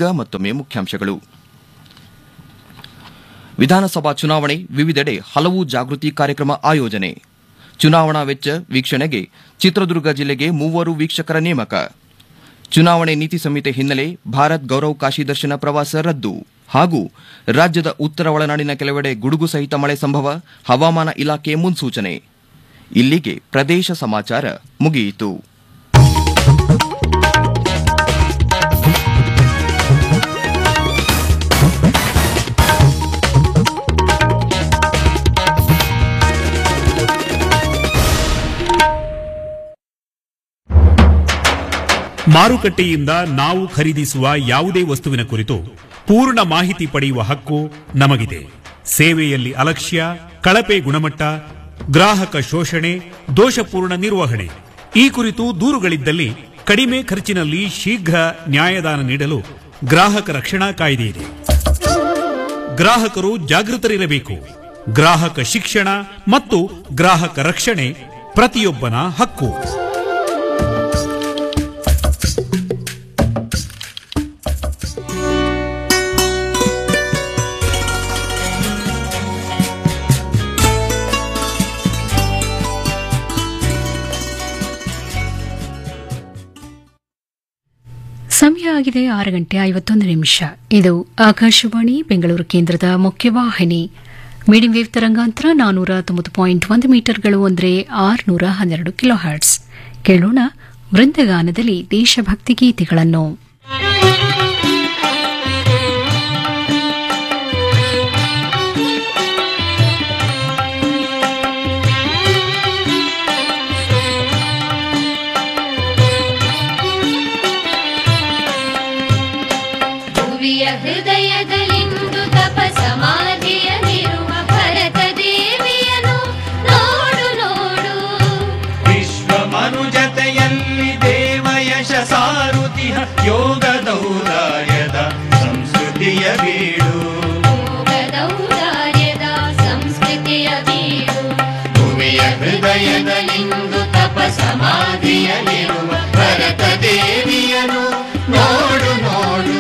ಈಗ ಮತ್ತೊಮ್ಮೆ ಮುಖ್ಯಾಂಶಗಳು ವಿಧಾನಸಭಾ ಚುನಾವಣೆ ವಿವಿಧೆಡೆ ಹಲವು ಜಾಗೃತಿ ಕಾರ್ಯಕ್ರಮ ಆಯೋಜನೆ ಚುನಾವಣಾ ವೆಚ್ಚ ವೀಕ್ಷಣೆಗೆ ಚಿತ್ರದುರ್ಗ ಜಿಲ್ಲೆಗೆ ಮೂವರು ವೀಕ್ಷಕರ ನೇಮಕ ಚುನಾವಣೆ ನೀತಿ ಸಂಹಿತೆ ಹಿನ್ನೆಲೆ ಭಾರತ್ ಗೌರವ್ ಕಾಶಿ ದರ್ಶನ ಪ್ರವಾಸ ರದ್ದು ಹಾಗೂ ರಾಜ್ಯದ ಉತ್ತರ ಒಳನಾಡಿನ ಕೆಲವೆಡೆ ಗುಡುಗು ಸಹಿತ ಮಳೆ ಸಂಭವ ಹವಾಮಾನ ಇಲಾಖೆ ಮುನ್ಸೂಚನೆ ಇಲ್ಲಿಗೆ ಪ್ರದೇಶ ಸಮಾಚಾರ ಮುಗಿಯಿತು ಮಾರುಕಟ್ಟೆಯಿಂದ ನಾವು ಖರೀದಿಸುವ ಯಾವುದೇ ವಸ್ತುವಿನ ಕುರಿತು ಪೂರ್ಣ ಮಾಹಿತಿ ಪಡೆಯುವ ಹಕ್ಕು ನಮಗಿದೆ ಸೇವೆಯಲ್ಲಿ ಅಲಕ್ಷ್ಯ ಕಳಪೆ ಗುಣಮಟ್ಟ ಗ್ರಾಹಕ ಶೋಷಣೆ ದೋಷಪೂರ್ಣ ನಿರ್ವಹಣೆ ಈ ಕುರಿತು ದೂರುಗಳಿದ್ದಲ್ಲಿ ಕಡಿಮೆ ಖರ್ಚಿನಲ್ಲಿ ಶೀಘ್ರ ನ್ಯಾಯದಾನ ನೀಡಲು ಗ್ರಾಹಕ ರಕ್ಷಣಾ ಕಾಯ್ದೆ ಇದೆ ಗ್ರಾಹಕರು ಜಾಗೃತರಿರಬೇಕು ಗ್ರಾಹಕ ಶಿಕ್ಷಣ ಮತ್ತು ಗ್ರಾಹಕ ರಕ್ಷಣೆ ಪ್ರತಿಯೊಬ್ಬನ ಹಕ್ಕು ಸಮಯ ಆಗಿದೆ ಆರು ಗಂಟೆ ಐವತ್ತೊಂದು ನಿಮಿಷ ಇದು ಆಕಾಶವಾಣಿ ಬೆಂಗಳೂರು ಕೇಂದ್ರದ ಮುಖ್ಯವಾಹಿನಿ ಮೀಡಿಯಂ ವೇವ್ ತರಂಗಾಂತರ ನಾನೂರ ತೊಂಬತ್ತು ಪಾಯಿಂಟ್ ಒಂದು ಮೀಟರ್ಗಳು ಅಂದರೆ ಆರುನೂರ ಹನ್ನೆರಡು ಕಿಲೋ ಹರ್ಟ್ಸ್ ಕೇಳೋಣ ವೃಂದಗಾನದಲ್ಲಿ ದೇಶಭಕ್ತಿ ಗೀತೆಗಳನ್ನು ಭುವಿಯ ಹೃದಯದಲ್ಲಿಂದು ತಪ ಸಮಾಧಿಯಲ್ಲಿರುವ ಭರತ ದೇವಿಯನು ನೋಡು ನೋಡು ವಿಶ್ವ ಮನುಜತೆಯಲ್ಲಿ ದೇವ ಯಶ ಸಾರುತಿಹ ಯೋಗ ದೌರಾಯದ ಸಂಸ್ಕೃತಿಯ ಬೀಡು ಯೋಗದೌದಾರ್ಯದ ಸಂಸ್ಕೃತಿಯ ಬೀಡು ಭುವಿಯ ಹೃದಯದಲ್ಲಿಂದು ತಪ ಸಮಾಧಿಯಲ್ಲಿರುವ ಭರತ ದೇವಿಯನು ನೋಡು ನೋಡು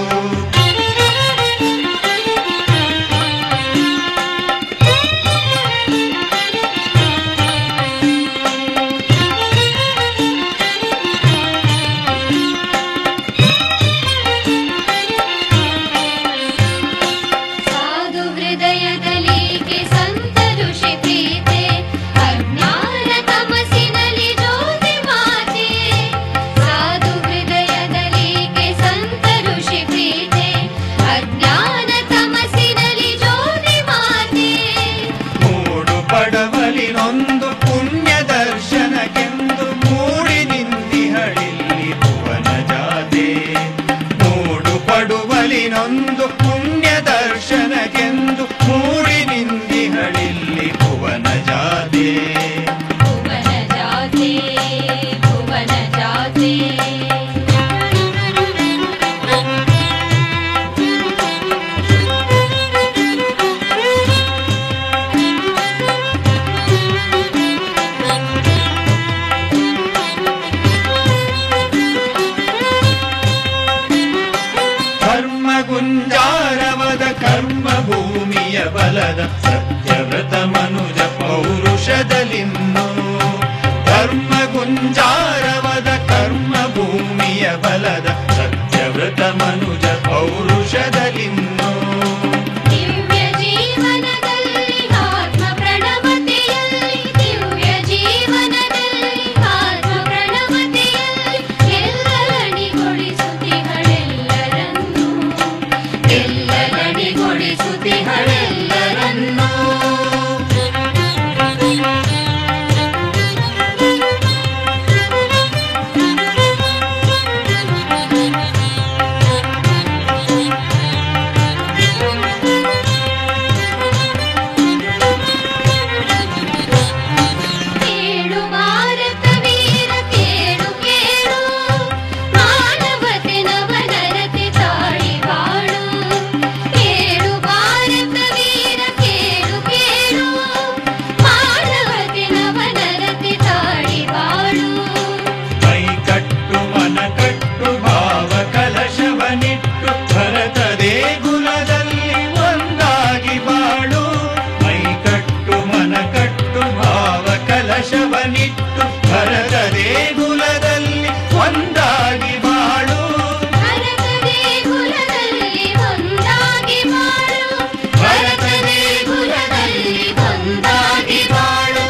ಸಾಧು ಹೃದಯದಲ್ಲಿಗೆ ಸಂತ ಋಷಿ ಪ್ರೀತೆ ಅಜ್ಞಾನ ತಮಸಿನಲ್ಲಿ ಜ್ಯೋತಿ ಮಾತೆ ಸಾಧು ಹೃದಯದಲ್ಲಿಗೆ ಸಂತ ಋಷಿ ಪ್ರೀತೆ ಅಜ್ಞಾನ ತಮಸಿನಲ್ಲಿ ಜ್ಯೋತಿ ಮಾತೆ ಮೂಡು ಪಡವಲಿನೊಂದು ಪುಣ್ಯ ದರ್ಶನಕ್ಕೆಂದು ಮೂಡಿ ನಿಂದಿಹಳಿಲ್ಲಿ ಭುವನ ಜಾತೆ ಮೂಡು ಪಡುವಲಿನೊಂದು ಪುಣ್ಯ ದರ್ಶನಕ್ಕೆಂದು ಮೂಡಿ ನಿಂದಿಹಳಿಲ್ಲಿ ಭುವನ ಜಾತೆ ಭುವನ ಜಾತೆ ಭುವನ ಜಾತೆ ಧರ್ಮ ಗುಂಜಾರವದ ಕರ್ಮ ಭೂಮಿಯ ಬಲದ ಸತ್ಯವ್ರತ ಮನುಜ ಪೌರುಷದಲಿನ್ನು ಧರ್ಮ ಗುಂಜಾರವದ ಕರ್ಮ ಭೂಮಿಯ ಬಲದ ಸತ್ಯವ್ರತ ಮನುಜ ಪೌರುಷದಲಿನ್ನು ದಿವ್ಯ ಜೀವನದಲ್ಲಿ ಆತ್ಮ ಪ್ರಣವತೆಯಲ್ಲಿ ದಿವ್ಯ ಜೀವನದಲ್ಲಿ ಆತ್ಮ ಪ್ರಣವತೆಯಲ್ಲಿ ಎಲ್ಲರಣಿಗೊಳಿಸುತ್ತಿಗಳೆಲ್ಲರನ್ನೂ ಎಲ್ಲರಣಿಗೊಳಿಸುತ್ತಿಗಳೆಲ್ಲರನ್ನೂ ಭರತ ದೇಗುಲದಲ್ಲಿ ಒಂದಾಗಿ ಬಾಳು ಮೈ ಕಟ್ಟು ಮನ ಕಟ್ಟು ಭಾವ ಕಲಶವನಿಟ್ಟು ಭರತ ದೇಗುಲದಲ್ಲಿ ಒಂದಾಗಿ ಬಾಳು ಭರತ ದೇಗುಲದಲ್ಲಿ ಒಂದಾಗಿ ಬಾಳು ಭರತ ದೇಗುಲದಲ್ಲಿ ಒಂದಾಗಿ ಬಾಳು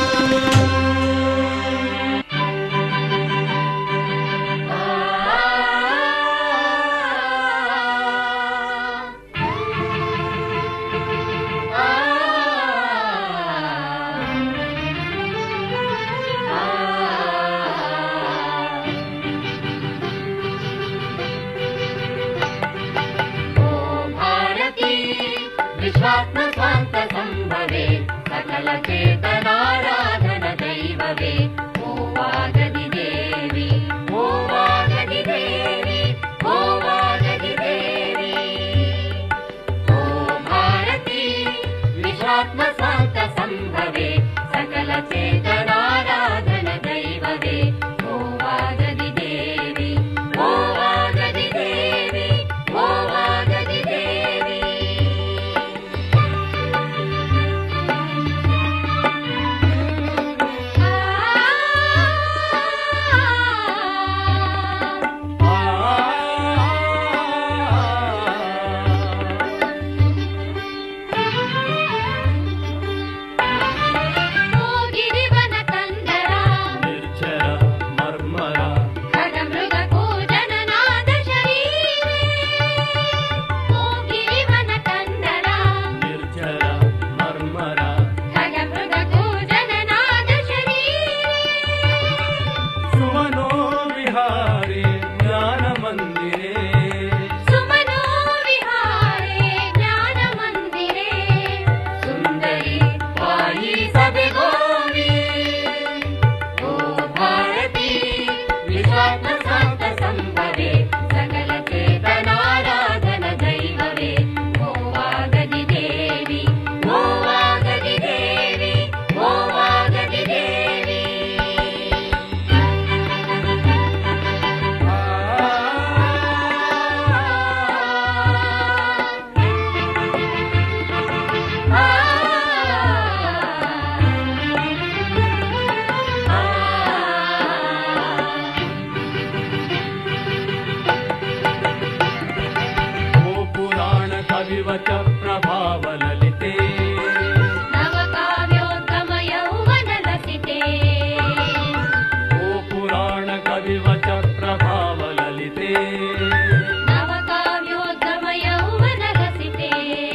भारती विश्वात्म स्वान्त सम्भवे सकल चेतनाराधन दैववे ओ वागदि देवी ओ वागदि देवी ओ वागदि देवी ओ भारती विश्वात्म स्वान्त सम्भवे सकल चेतनाराधन दैववे ओ वागदि देवी ओ वागदि देवी ओ वागदि देवी ಗಿರಿವನ ಕಂದರ ನಿರ್ಜರ ಮರ್ಮರ ಖಗಮೃಗ ಕೂಜನನಾದ ಶರೀರೆ ಓ ಗಿರಿವನ ಕಂದರ ನಿರ್ಜರ ಮರ್ಮರ ಖಗಮೃಗ ಕೂಜನನಾದ ಶರೀರೆ ಸುಮನೋ ವಿಹಾರಿ ಜ್ಞಾನ ಮಂದಿರೇ ಸುಮನೋ ವಿಹಾರೆ ಜ್ಞಾನ ಮಂದಿರೆ ಸುಂದರಿ ವಾಯಿ ಸಭೆ ಗೋವಿ ಓ ಭಾರತಿ ವಿಶ್ವಾತ್ಮ ಸ್ವಾಂತ ಸಂಭವೆ ಸಕಲ ಚೇತನಾರಾಧನ ದೈವವೇ ಓ ವಾಗದಿ ದೇವಿ ಓ ವಾಗದಿ ದೇವಿ ಓ ವಾಗದಿ ದೇವಿ ಓ ಪುರಾಣ ಕವಿವಚ ಪ್ರಭಾವ ಲಲಿತೆ ನವಕಾವ್ಯೋದ್ಗಮ ಯೌವನ ಲಸಿತೆ ಓ ಪುರಾಣ ಕವಿವಚ ಪ್ರಭಾವ ಲಲಿತೆ ನವಕಾವ್ಯೋದ್ಗಮ ಯೌವನ ಲಸಿತೆ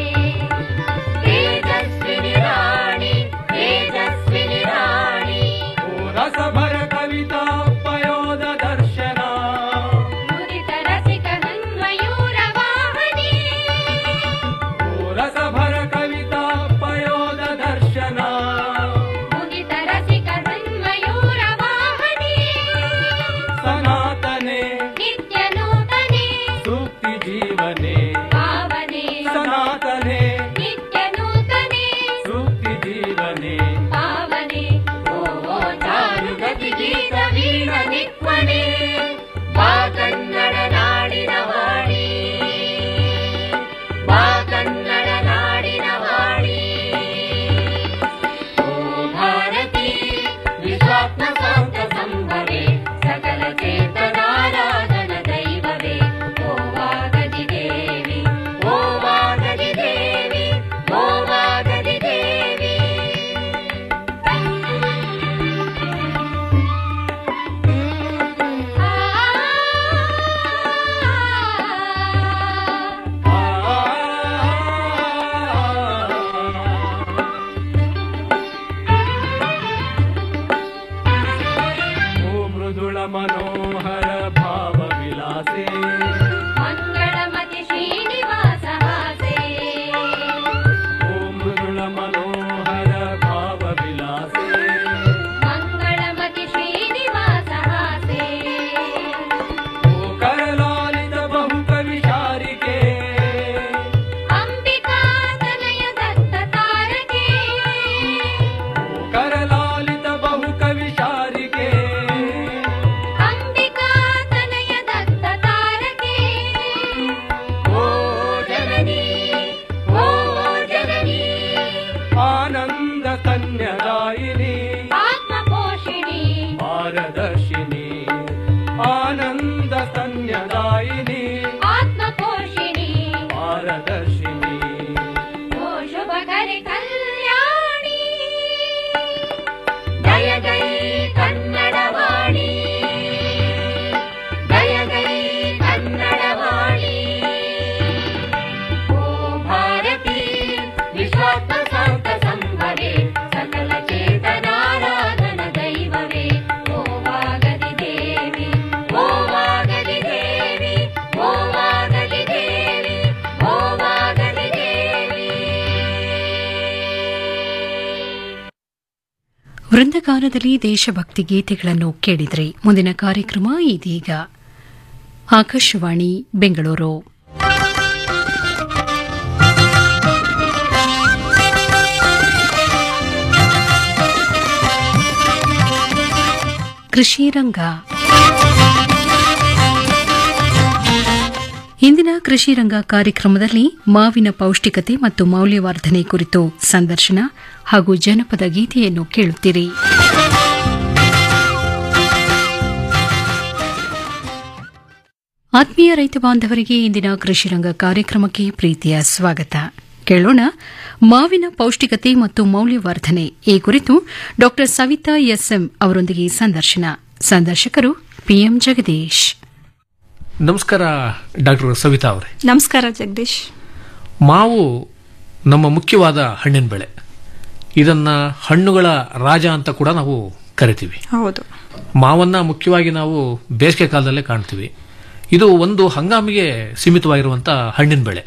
ತೇಜಸ್ವಿನಿ ರಾಣಿ ತೇಜಸ್ವಿನಿ ರಾಣಿ ಓ ರಸಭರ ಕವಿತಾ ಪಯೋದ ದರ್ಶನ ಮುದಿತ ರಸಿಕ ಹನ್ಮಯೂರ ವಾಹನಿ ಓ ರಸಭರ ಕವಿತಾ ಪಯೋದ ದರ್ಶನ ಮುದಿತ ರಸಿಕ ಹನ್ಮಯೂರ ವಾಹನಿ ಸನಾತನೆ ನಿತ್ಯ ನೂತನೆ ಸೂಕ್ತಿ ಜೀವನೆ ಪಾವನೆ ಸನಾತನೆ ನಿತ್ಯ ನೂತನೆ ಸೂಕ್ತಿ ಜೀವನೆ ಪಾವನೆ ಓ ಚಾರುಗತಿ ಗೀತ ವೀಣ ನಿಕ್ವಣೆ ಬಾ ಕನ್ನಡ ನಾಡಿನ ವಾಣಿ ಬಾ ಕನ್ನಡ ನಾಡಿನ ವಾಣಿ ಓ ಭಾರತಿ ವಿಶ್ವಾತ್ಮ ಸ್ವಾಂತ ಸಂಭವೆ ಸಕಲ ಚೇತನಾರಾಧನ ದೈವವೇ ಓ ವಾಗದಿ ದೇವಿ ಓ ವೃಂದಗಾನದಲ್ಲಿ ದೇಶಭಕ್ತಿ ಗೀತೆಗಳನ್ನು ಕೇಳಿದ್ರಿ ಮುಂದಿನ ಕಾರ್ಯಕ್ರಮ ಇದೀಗ ಆಕಾಶವಾಣಿ ಬೆಂಗಳೂರು ಕೃಷಿ ರಂಗ ಇಂದಿನ ಕೃಷಿ ರಂಗ ಕಾರ್ಯಕ್ರಮದಲ್ಲಿ ಮಾವಿನ ಪೌಷ್ಟಿಕತೆ ಮತ್ತು ಮೌಲ್ಯವರ್ಧನೆ ಕುರಿತು ಸಂದರ್ಶನ ಹಾಗೂ ಜನಪದ ಗೀತೆಯನ್ನು ಕೇಳುತ್ತೀರಿ ಆತ್ಮೀಯ ರೈತ ಬಾಂಧವರಿಗೆ ಇಂದಿನ ಕೃಷಿ ರಂಗ ಕಾರ್ಯಕ್ರಮಕ್ಕೆ ಪ್ರೀತಿಯ ಸ್ವಾಗತ ಕೇಳೋಣ ಮಾವಿನ ಪೌಷ್ಟಿಕತೆ ಮತ್ತು ಮೌಲ್ಯವರ್ಧನೆ ಈ ಕುರಿತು ಡಾ ಸವಿತಾ ಎಸ್ಎಂ ಅವರೊಂದಿಗೆ ಸಂದರ್ಶನ ಸಂದರ್ಶಕರು ಪಿಎಂ ಜಗದೀಶ್ ನಮಸ್ಕಾರ ಡಾಕ್ಟರ್ ಸವಿತಾ ಅವರೇ ನಮಸ್ಕಾರ ಜಗದೀಶ್ ಮಾವು ನಮ್ಮ ಮುಖ್ಯವಾದ ಹಣ್ಣಿನ ಬೆಳೆ ಇದನ್ನ ಹಣ್ಣುಗಳ ರಾಜ ಅಂತ ಕೂಡ ನಾವು ಕರಿತೀವಿ ಹೌದು ಮಾವನ್ನ ಮುಖ್ಯವಾಗಿ ನಾವು ಬೇಸಿಗೆ ಕಾಲದಲ್ಲೇ ಕಾಣ್ತೀವಿ ಇದು ಒಂದು ಹಂಗಾಮಿಗೆ ಸೀಮಿತವಾಗಿರುವಂಥ ಹಣ್ಣಿನ ಬೆಳೆ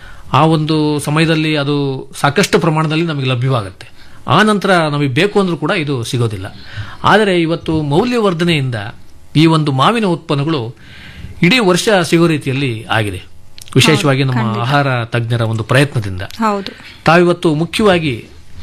ಆ ಒಂದು ಸಮಯದಲ್ಲಿ ಅದು ಸಾಕಷ್ಟು ಪ್ರಮಾಣದಲ್ಲಿ ನಮಗೆ ಲಭ್ಯವಾಗುತ್ತೆ ಆ ನಂತರ ನಮಗೆ ಬೇಕು ಅಂದ್ರೂ ಕೂಡ ಇದು ಸಿಗೋದಿಲ್ಲ ಆದರೆ ಇವತ್ತು ಮೌಲ್ಯವರ್ಧನೆಯಿಂದ ಈ ಒಂದು ಮಾವಿನ ಉತ್ಪನ್ನಗಳು ಇಡೀ ವರ್ಷ ಸಿಗೋ ರೀತಿಯಲ್ಲಿ ಆಗಿದೆ ವಿಶೇಷವಾಗಿ ನಮ್ಮ ಆಹಾರ ತಜ್ಞರ ಒಂದು ಪ್ರಯತ್ನದಿಂದ ಹೌದು ತಾವಿವತ್ತು ಮುಖ್ಯವಾಗಿ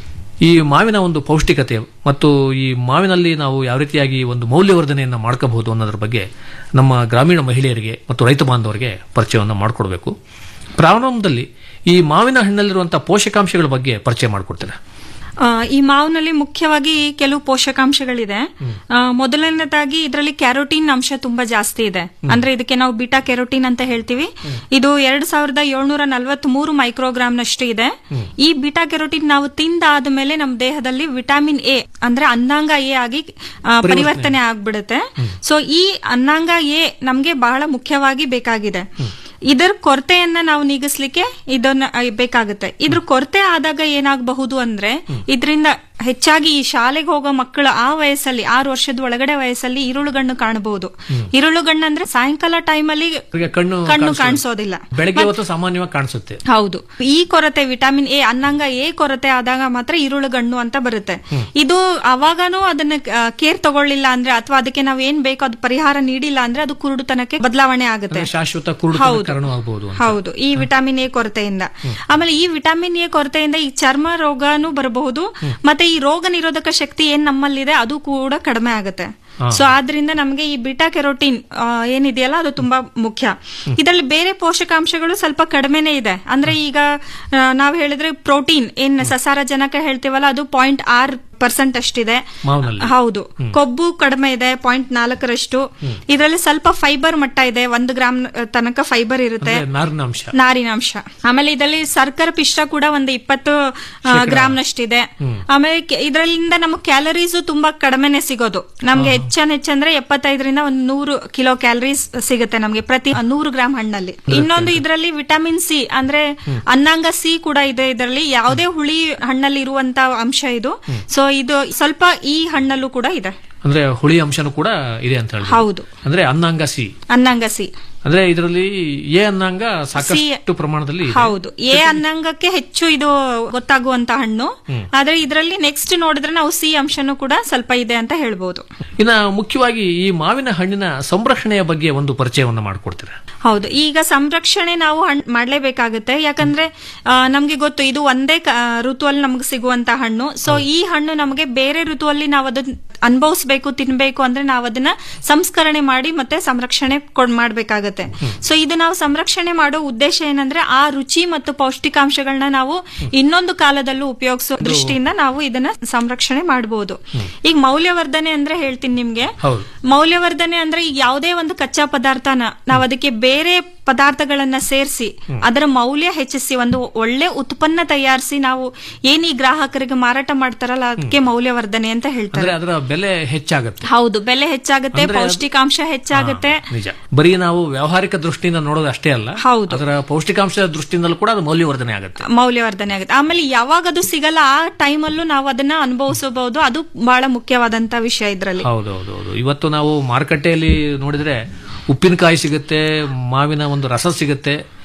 ಈ ಮಾವಿನ ಒಂದು ಪೌಷ್ಟಿಕತೆ ಮತ್ತು ಈ ಮಾವಿನಲ್ಲಿ ನಾವು ಯಾವ ರೀತಿಯಾಗಿ ಒಂದು ಮೌಲ್ಯವರ್ಧನೆಯನ್ನು ಮಾಡ್ಕೋಬಹುದು ಅನ್ನೋದ್ರ ಬಗ್ಗೆ ನಮ್ಮ ಗ್ರಾಮೀಣ ಮಹಿಳೆಯರಿಗೆ ಮತ್ತು ರೈತ ಬಾಂಧವರಿಗೆ ಪರಿಚಯವನ್ನು ಮಾಡಿಕೊಡ್ಬೇಕು ಪ್ರಾರಂಭದಲ್ಲಿ ಈ ಮಾವಿನ ಹಣ್ಣಲ್ಲಿರುವಂಥ ಪೋಷಕಾಂಶಗಳ ಬಗ್ಗೆ ಪರಿಚಯ ಮಾಡಿಕೊಡ್ತೀರಾ ಆ, ಈ ಮಾವಿನಲ್ಲಿ ಮುಖ್ಯವಾಗಿ ಕೆಲವು ಪೋಷಕಾಂಶಗಳಿದೆ ಆ, ಮೊದಲನೇದಾಗಿ ಇದರಲ್ಲಿ ಕ್ಯಾರೋಟಿನ್ ಅಂಶ ತುಂಬಾ ಜಾಸ್ತಿ ಇದೆ ಅಂದ್ರೆ ಇದಕ್ಕೆ ನಾವು ಬಿಟಾ ಕ್ಯಾರೋಟಿನ್ ಅಂತ ಹೇಳ್ತೀವಿ ಇದು ಎರಡ್ ಸಾವಿರದ ಏಳ್ನೂರ ನಲವತ್ತ್ ಮೂರು ಮೈಕ್ರೋಗ್ರಾಮ್ನಷ್ಟು ಇದೆ ಈ ಬಿಟಾ ಕ್ಯಾರೋಟಿನ್ ನಾವು ತಿಂದಾದ ಮೇಲೆ ನಮ್ಮ ದೇಹದಲ್ಲಿ ವಿಟಮಿನ್ ಎ ಅಂದ್ರೆ ಅನ್ನಾಂಗ ಎ ಆಗಿ ಆ, ಪರಿವರ್ತನೆ ಆಗ್ಬಿಡುತ್ತೆ ಸೊ ಈ ಅನ್ನಾಂಗ ಎ ನಮ್ಗೆ ಬಹಳ ಮುಖ್ಯವಾಗಿ ಬೇಕಾಗಿದೆ ಇದರ ಕೊರತೆಯನ್ನ ನಾವು ನೀಗಿಸ್ಲಿಕ್ಕೆ ಇದನ್ನ ಆ, ಬೇಕಾಗುತ್ತೆ ಇದ್ರ ಕೊರತೆ ಆದಾಗ ಏನಾಗಬಹುದು ಅಂದ್ರೆ ಇದರಿಂದ ಹೆಚ್ಚಾಗಿ ಈ ಶಾಲೆಗೆ ಹೋಗೋ ಮಕ್ಕಳು ಆ ವಯಸ್ಸಲ್ಲಿ ಆರು ವರ್ಷದ ಒಳಗಡೆ ವಯಸ್ಸಲ್ಲಿ ಇರುಳುಗಣ್ಣು ಕಾಣಬಹುದು ಇರುಳುಗಣ್ಣು ಅಂದ್ರೆ ಸಾಯಂಕಾಲ ಟೈಮಲ್ಲಿ ಅವ್ರಿಗೆ ಕಣ್ಣು ಕಣ್ಣು ಕಾಣಿಸೋದಿಲ್ಲ. ಕಾಣಿಸೋದಿಲ್ಲ ಬೆಳಗ್ಗೆ ಹೊತ್ತು ಸಾಮಾನ್ಯವಾಗಿ ಕಾಣಿಸುತ್ತೆ ಹೌದು ಈ ಕೊರತೆ ವಿಟಮಿನ್ ಎ ಅನ್ನಾಂಗ ಎ ಕೊರತೆ ಆದಾಗ ಮಾತ್ರ ಇರುಳುಗಣ್ಣು ಅಂತ ಬರುತ್ತೆ ಇದು ಅವಾಗನೂ ಅದನ್ನ ಕೇರ್ ತಗೊಳ್ಳಿಲ್ಲ ಅಂದ್ರೆ ಅಥವಾ ಅದಕ್ಕೆ ನಾವ್ ಏನ್ ಬೇಕೋ ಅದು ಪರಿಹಾರ ನೀಡಿಲ್ಲ ಅಂದ್ರೆ ಅದು ಕುರುಡುತನಕ್ಕೆ ಬದಲಾವಣೆ ಆಗುತ್ತೆ ಅಂದ್ರೆ ಶಾಶ್ವತ ಕುರುಡು ಕಾರಣವಾಗಬಹುದು ಅಂತ. ಹೌದು ಈ ವಿಟಮಿನ್ ಎ ಕೊರತೆಯಿಂದ ಆಮೇಲೆ ಈ ವಿಟಮಿನ್ ಎ ಕೊರತೆಯಿಂದ ಈ ಚರ್ಮ ರೋಗನೂ ಬರಬಹುದು ಮತ್ತೆ ಈ ರೋಗ ನಿರೋಧಕ ಶಕ್ತಿ ಏನ್ ನಮ್ಮಲ್ಲಿದೆ ಅದು ಕೂಡ ಕಡಿಮೆ ಆಗುತ್ತೆ ಸೊ ಆದ್ರಿಂದ ನಮಗೆ ಈ ಬಿಟಾ ಕೆರೋಟಿನ್ ಆ, ಏನಿದೆಯಲ್ಲ ಅದು ತುಂಬಾ ಮುಖ್ಯ ಇದರಲ್ಲಿ ಬೇರೆ ಪೋಷಕಾಂಶಗಳು ಸ್ವಲ್ಪ ಕಡಿಮೆನೇ ಇದೆ ಅಂದ್ರೆ ಈಗ ಆ, ನಾವ್ ಹೇಳಿದ್ರೆ ಪ್ರೋಟೀನ್ ಏನ್ ಸಸಾರಜನಕ ಹೇಳ್ತೀವಲ್ಲ ಅದು ಪಾಯಿಂಟ್ ಆರ್ ಪರ್ಸೆಂಟ್ ಅಷ್ಟಿದೆ ಮಾವಿನಲ್ಲಿ ಹೌದು ಕೊಬ್ಬು ಕಡಿಮೆ ಇದೆ ಪಾಯಿಂಟ್ ನಾಲ್ಕರಷ್ಟು ಇದರಲ್ಲಿ ಸ್ವಲ್ಪ ಫೈಬರ್ ಮಟ್ಟ ಇದೆ ಒಂದು ಗ್ರಾಮ್ ತನಕ ಫೈಬರ್ ಇರುತ್ತೆ ಅಂದ್ರೆ ನಾರಿನಾಂಶ ನಾರಿನಾಂಶ ಆಮೇಲೆ ಇದರಲ್ಲಿ ಸರ್ಕರ ಪಿಷ್ಟ ಕೂಡ ಒಂದು ಇಪ್ಪತ್ತು ಗ್ರಾಮ್ ನಷ್ಟಿದೆ ಆಮೇಲೆ ಕೆ- ಇದರಿಂದ ನಮಗೆ ಕ್ಯಾಲರೀಸ್ ತುಂಬಾ ಕಡಿಮೆನೆ ಸಿಗೋದು ನಮ್ಗೆ ಹೆಚ್ಚನ್ ಹೆಚ್ಚಂದ್ರೆ ಎಪ್ಪತ್ತೈದರಿಂದ ಒಂದು ನೂರು ಕಿಲೋ ಕ್ಯಾಲರೀಸ್ ಸಿಗುತ್ತೆ ನಮ್ಗೆ ಪ್ರತಿ ನೂರು ಗ್ರಾಮ್ ಹಣ್ಣಲ್ಲಿ ಇನ್ನೊಂದು ಇದರಲ್ಲಿ ವಿಟಮಿನ್ ಸಿ ಅಂದ್ರೆ ಅನ್ನಾಂಗ ಸಿ ಕೂಡ ಇದೆ ಇದರಲ್ಲಿ ಯಾವುದೇ ಹುಳಿ ಹಣ್ಣಲ್ಲಿ ಇರುವಂತ ಅಂಶ ಇದು ಸೊ ಇದು ಸ್ವಲ್ಪ ಈ ಹಣ್ಣಲ್ಲೂ ಕೂಡ ಇದೆ ಅಂದ್ರೆ ಹುಳಿ ಅಂಶನೂ ಕೂಡ ಇದೆ ಅಂತ ಹೇಳಿ ಹೌದು ಅಂದ್ರೆ ಅನ್ನಾಂಗ ಸಿ ಅನ್ನಾಂಗ ಸಿ ಅಂದ್ರೆ ಇದರಲ್ಲಿ ಎ ಅನ್ನಾಂಗ ಸಾಕಷ್ಟು ಪ್ರಮಾಣದಲ್ಲಿ ಇದೆ. ಹೌದು ಎ ಅನ್ನಂಗಕ್ಕೆ ಹೆಚ್ಚು ಇದು ಗೊತ್ತಾಗುವಂತ ಹಣ್ಣು ಆದ್ರೆ ಇದರಲ್ಲಿ ನೆಕ್ಸ್ಟ್ ನೋಡಿದ್ರೆ ನಾವು ಸಿ ಅಂಶನೂ ಕೂಡ ಸ್ವಲ್ಪ ಇದೆ ಅಂತ ಹೇಳ್ಬೋದು ಇನ್ನ ಮುಖ್ಯವಾಗಿ ಈ ಮಾವಿನ ಹಣ್ಣಿನ ಸಂರಕ್ಷಣೆಯ ಬಗ್ಗೆ ಒಂದು ಪರಿಚಯವನ್ನ ಮಾಡಿಕೊಡ್ತೀರಾ ಹೌದು ಈಗ ಸಂರಕ್ಷಣೆ ನಾವು ಹಣ್ ಮಾಡ್ಲೇಬೇಕಾಗುತ್ತೆ ಯಾಕಂದ್ರೆ ಆ, ನಮ್ಗೆ ಗೊತ್ತು ಇದು ಒಂದೇ ಕ- ಋತುವಲ್ಲಿ ನಮ್ಗೆ ಸಿಗುವಂತ ಹಣ್ಣು ಸೊ ಈ ಹಣ್ಣು ನಮಗೆ ಬೇರೆ ಋತುವಲ್ಲಿ ನಾವು ಅದನ್ನ ಅನುಭವಿಸ್ಬೇಕು ತಿನ್ಬೇಕು ಅಂದ್ರೆ ನಾವು ಅದನ್ನ ಸಂಸ್ಕರಣೆ ಮಾಡಿ ಮತ್ತೆ ಸಂರಕ್ಷಣೆ ಕೊಡ್ ಮಾಡ್ಬೇಕಾಗತ್ತೆ ಸೊ ಇದು ನಾವು ಸಂರಕ್ಷಣೆ ಮಾಡೋ ಉದ್ದೇಶ ಏನಂದ್ರೆ ಆ ರುಚಿ ಮತ್ತು ಪೌಷ್ಟಿಕಾಂಶಗಳನ್ನ ನಾವು ಇನ್ನೊಂದು ಕಾಲದಲ್ಲೂ ಉಪಯೋಗಿಸೋ ದೃಷ್ಟಿಯಿಂದ ನಾವು ಇದನ್ನ ಸಂರಕ್ಷಣೆ ಮಾಡಬಹುದು ಈಗ ಮೌಲ್ಯವರ್ಧನೆ ಅಂದ್ರೆ ಹೇಳ್ತೀನಿ ನಿಮ್ಗೆ ಹೌದು ಮೌಲ್ಯವರ್ಧನೆ ಅಂದ್ರೆ ಈಗ ಯಾವುದೇ ಒಂದು ಕಚ್ಚಾ ಪದಾರ್ಥನ ನಾವು ಅದಕ್ಕೆ ಬೇರೆ ಪದಾರ್ಥಗಳನ್ನ ಸೇರಿಸಿ ಅದರ ಮೌಲ್ಯ ಹೆಚ್ಚಿಸಿ ಒಂದು ಒಳ್ಳೆ ಉತ್ಪನ್ನ ತಯಾರಿಸಿ ನಾವು ಏನ್ ಈ ಗ್ರಾಹಕರಿಗೆ ಮಾರಾಟ ಮಾಡ್ತಾರಲ್ಲ ಅದಕ್ಕೆ ಮೌಲ್ಯವರ್ಧನೆ ಅಂತ ಹೇಳ್ತಾರೆ ಅಂದ್ರೆ ಅದರ ಬೆಲೆ ಹೆಚ್ಚಾಗುತ್ತೆ ಹೌದು ಬೆಲೆ ಹೆಚ್ಚಾಗುತ್ತೆ ಅಂದ್ರೆ ಅದು- ಪೌಷ್ಟಿಕಾಂಶ ಹೆಚ್ಚಾಗುತ್ತೆ ಹಾ, ನಿಜ ಬರೀ ನಾವು ವ್ಯಾವಹಾರಿಕ ದೃಷ್ಟಿಯಿಂದ ನೋಡೋದು ಅಷ್ಟೇ ಅಲ್ಲ ಹೌದು. ಅದರ ಪೌಷ್ಟಿಕಾಂಶ ದೃಷ್ಟಿಯಿಂದಲೂ ಕೂಡ ಅದು ಮೌಲ್ಯವರ್ಧನೆ ಆಗುತ್ತೆ ಮೌಲ್ಯವರ್ಧನೆ ಆಗುತ್ತೆ ಆಮೇಲೆ ಯಾವಾಗ ಅದು ಸಿಗಲ್ಲ ಆ ಟೈಮಲ್ಲೂ ನಾವು ಅದನ್ನ ಅನುಭವಿಸಬಹುದು ಅದು ಬಹಳ ಮುಖ್ಯವಾದಂತ ವಿಷಯ ಇದ್ರಲ್ಲಿ ಹೌದು ಹೌದು ಹೌದು ಇವತ್ತು ನಾವು ಮಾರುಕಟ್ಟೆಯಲ್ಲಿ ನೋಡಿದ್ರೆ ಉಪ್ಪಿನಕಾಯಿ ಸಿಗುತ್ತೆ ಮಾವಿನ ಒಂದು ರಸ ಸಿಗುತ್ತೆ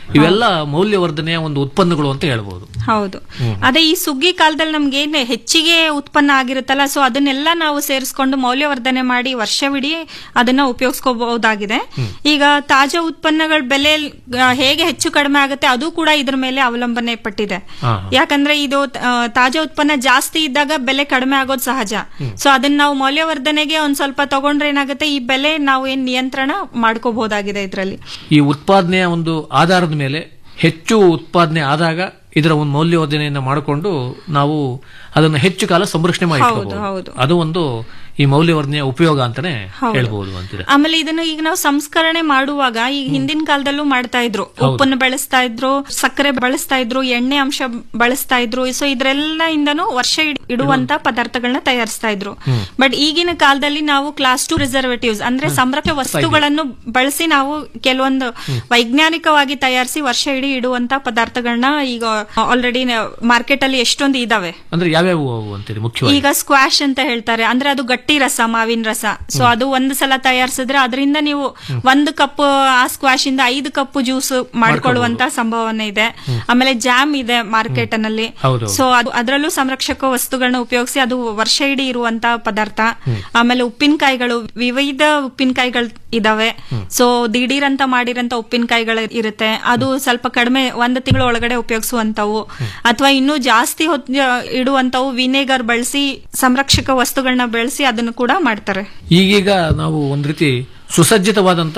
ಇವೆಲ್ಲ ಮೌಲ್ಯವರ್ಧನೆಯ ಒಂದು ಉತ್ಪನ್ನಗಳು ಅಂತ ಹೇಳ್ಬೋದು ಹೌದು ಅದೇ ಈ ಸುಗ್ಗಿ ಕಾಲದಲ್ಲಿ ನಮ್ಗೆ ಏನ್ ಹೆಚ್ಚಿಗೆ ಉತ್ಪನ್ನ ಆಗಿರುತ್ತಲ್ಲ ಸೊ ಅದನ್ನೆಲ್ಲ ನಾವು ಸೇರಿಸ್ಕೊಂಡು ಮೌಲ್ಯವರ್ಧನೆ ಮಾಡಿ ವರ್ಷವಿಡೀ ಅದನ್ನ ಉಪಯೋಗಿಸ್ಕೋಬಹುದಾಗಿದೆ ಈಗ ತಾಜಾ ಉತ್ಪನ್ನಗಳ ಬೆಲೆ ಆ, ಹೇಗೆ ಹೆಚ್ಚು ಕಡಿಮೆ ಆಗುತ್ತೆ ಅದು ಕೂಡ ಇದ್ರ ಮೇಲೆ ಅವಲಂಬನೆ ಪಟ್ಟಿದೆ ಹಾ, ಯಾಕಂದ್ರೆ ಇದು ಆ, ತಾಜಾ ಉತ್ಪನ್ನ ಜಾಸ್ತಿ ಇದ್ದಾಗ ಬೆಲೆ ಕಡಿಮೆ ಆಗೋದು ಸಹಜ ಸೊ ಅದನ್ನ ನಾವು ಮೌಲ್ಯವರ್ಧನೆಗೆ ಒಂದ್ ಸ್ವಲ್ಪ ತಗೊಂಡ್ರೆ ಏನಾಗುತ್ತೆ ಈ ಬೆಲೆ ನಾವು ಏನ್ ನಿಯಂತ್ರಣ ಮಾಡ್ಕೋಬಹುದಾಗಿದೆ ಇದರಲ್ಲಿ ಈ ಉತ್ಪಾದನೆಯ ಒಂದು ಆಧಾರದ ಮೇಲೆ ಹೆಚ್ಚು ಉತ್ಪಾದನೆ ಆದಾಗ ಇದರ ಒಂದು ಮೌಲ್ಯವರ್ಧನೆಯನ್ನ ಮಾಡಿಕೊಂಡು ನಾವು ಅದನ್ನು ಹೆಚ್ಚು ಕಾಲ ಸಂರಕ್ಷಣೆ ಮಾಡಿ ಹೌದು, ಇಟ್ಕೋಬಹುದು. ಹೌದು. ಅದು ಒಂದು ಈ ಮೌಲ್ಯವರ್ಧನೆಯ ಉಪಯೋಗ ಅಂತಾನೆ ಹೌದು. ಹೇಳ್ಬಹುದು ಅಂತೀರ ಆಮೇಲೆ ಇದನ್ನ ಈಗ ನಾವು ಸಂಸ್ಕರಣೆ ಮಾಡುವಾಗ ಈಗ ಹಿಂದಿನ ಕಾಲದಲ್ಲೂ ಮಾಡ್ತಾ ಇದ್ರು ಉಪ್ಪನ್ನು ಬೆಳೆಸ್ತಾ ಇದ್ರು ಸಕ್ಕರೆ ಬಳಸ್ತಾ ಇದ್ರು ಎಣ್ಣೆ ಅಂಶ ಬಳಸ್ತಾ ಇದ್ರು ಸೊ ಇದ್ರೆಲ್ಲ ಇಂದನೂ ವರ್ಷ ಇಡ್- ಇಡುವಂತ ಪದಾರ್ಥಗಳನ್ನ ತಯಾರಿಸ್ತಾ ಇದ್ರು ಬಟ್ ಈಗಿನ ಕಾಲದಲ್ಲಿ ನಾವು ಕ್ಲಾಸ್ ಟು ರಿಸರ್ವೇಟಿವ್ಸ್ ಅಂದ್ರೆ ಸಂರಕ್ಷಕ ವಸ್ತುಗಳನ್ನು ಬಳಸಿ ನಾವು ಕೆಲವೊಂದು ವೈಜ್ಞಾನಿಕವಾಗಿ ತಯಾರಿಸಿ ವರ್ಷ ಇಡೀ ಇಡುವಂತ ಪದಾರ್ಥಗಳನ್ನ ಈಗ ಆಲ್ರೆಡಿ ಮಾರ್ಕೆಟ್ ಅಲ್ಲಿ ಎಷ್ಟೊಂದು ಇದಾವೆ ಅಂದ್ರೆ ಯಾವ್ಯಾವ ಅವು ಅಂತೀರಿ ಮುಖ್ಯವಾಗಿ ಈಗ ಸ್ಕ್ವಾಶ್ ಅಂತ ಹೇಳ್ತಾರೆ ಅಂದ್ರೆ ಅದು ಗಟ್ಟಿ ರಸ ಮಾವಿನ ರಸ ಸೊ ಅದು ಒಂದು ಸಲ ತಯಾರಿಸಿದ್ರೆ ಅದರಿಂದ ನೀವು ಒಂದು ಕಪ್ ಆ ಸ್ಕ್ವಾಶ್ ಇಂದ ಐದು ಕಪ್ ಜ್ಯೂಸ್ ಮಾಡ್ಕೊಳ್ಳುವಂತ ಸಂಭಾವನೆ ಇದೆ ಆಮೇಲೆ ಜಾಮ್ ಇದೆ ಮಾರ್ಕೆಟ್ ನಲ್ಲಿ ಹೌದು. ಸೊ ಅದು ಅದರಲ್ಲೂ ಸಂರಕ್ಷಕ ವಸ್ತುಗಳನ್ನ ಉಪಯೋಗಿಸಿ ಅದು ವರ್ಷ ಇಡೀ ಇರುವಂತ ಪದಾರ್ಥ ಆಮೇಲೆ ಉಪ್ಪಿನಕಾಯಿಗಳು ವಿವಿಧ ಉಪ್ಪಿನಕಾಯಿಗಳು ಇದಾವೆ ಸೊ ದಿಢೀರ್ ಅಂತ ಮಾಡಿರಂತ ಉಪ್ಪಿನಕಾಯಿಗಳು ಇರುತ್ತೆ ಅದು ಸ್ವಲ್ಪ ಕಡಿಮೆ ಒಂದು ತಿಂಗಳ ಒಳಗಡೆ ಉಪಯೋಗಿಸುವಂತವು ಅಥವಾ ಇನ್ನೂ ಜಾಸ್ತಿ ಹೊತ್ತು ಇಡುವಂತವು ವಿನೆಗರ್ ಬಳಸಿ ಸಂರಕ್ಷಕ ವಸ್ತುಗಳನ್ನ ಬೆಳೆಸಿ ಅದನ್ನು ಕೂಡ ಮಾಡ್ತಾರೆ ಈಗೀಗ ನಾವು ಒಂದ್ ರೀತಿ ಸುಸಜ್ಜಿತವಾದಂತ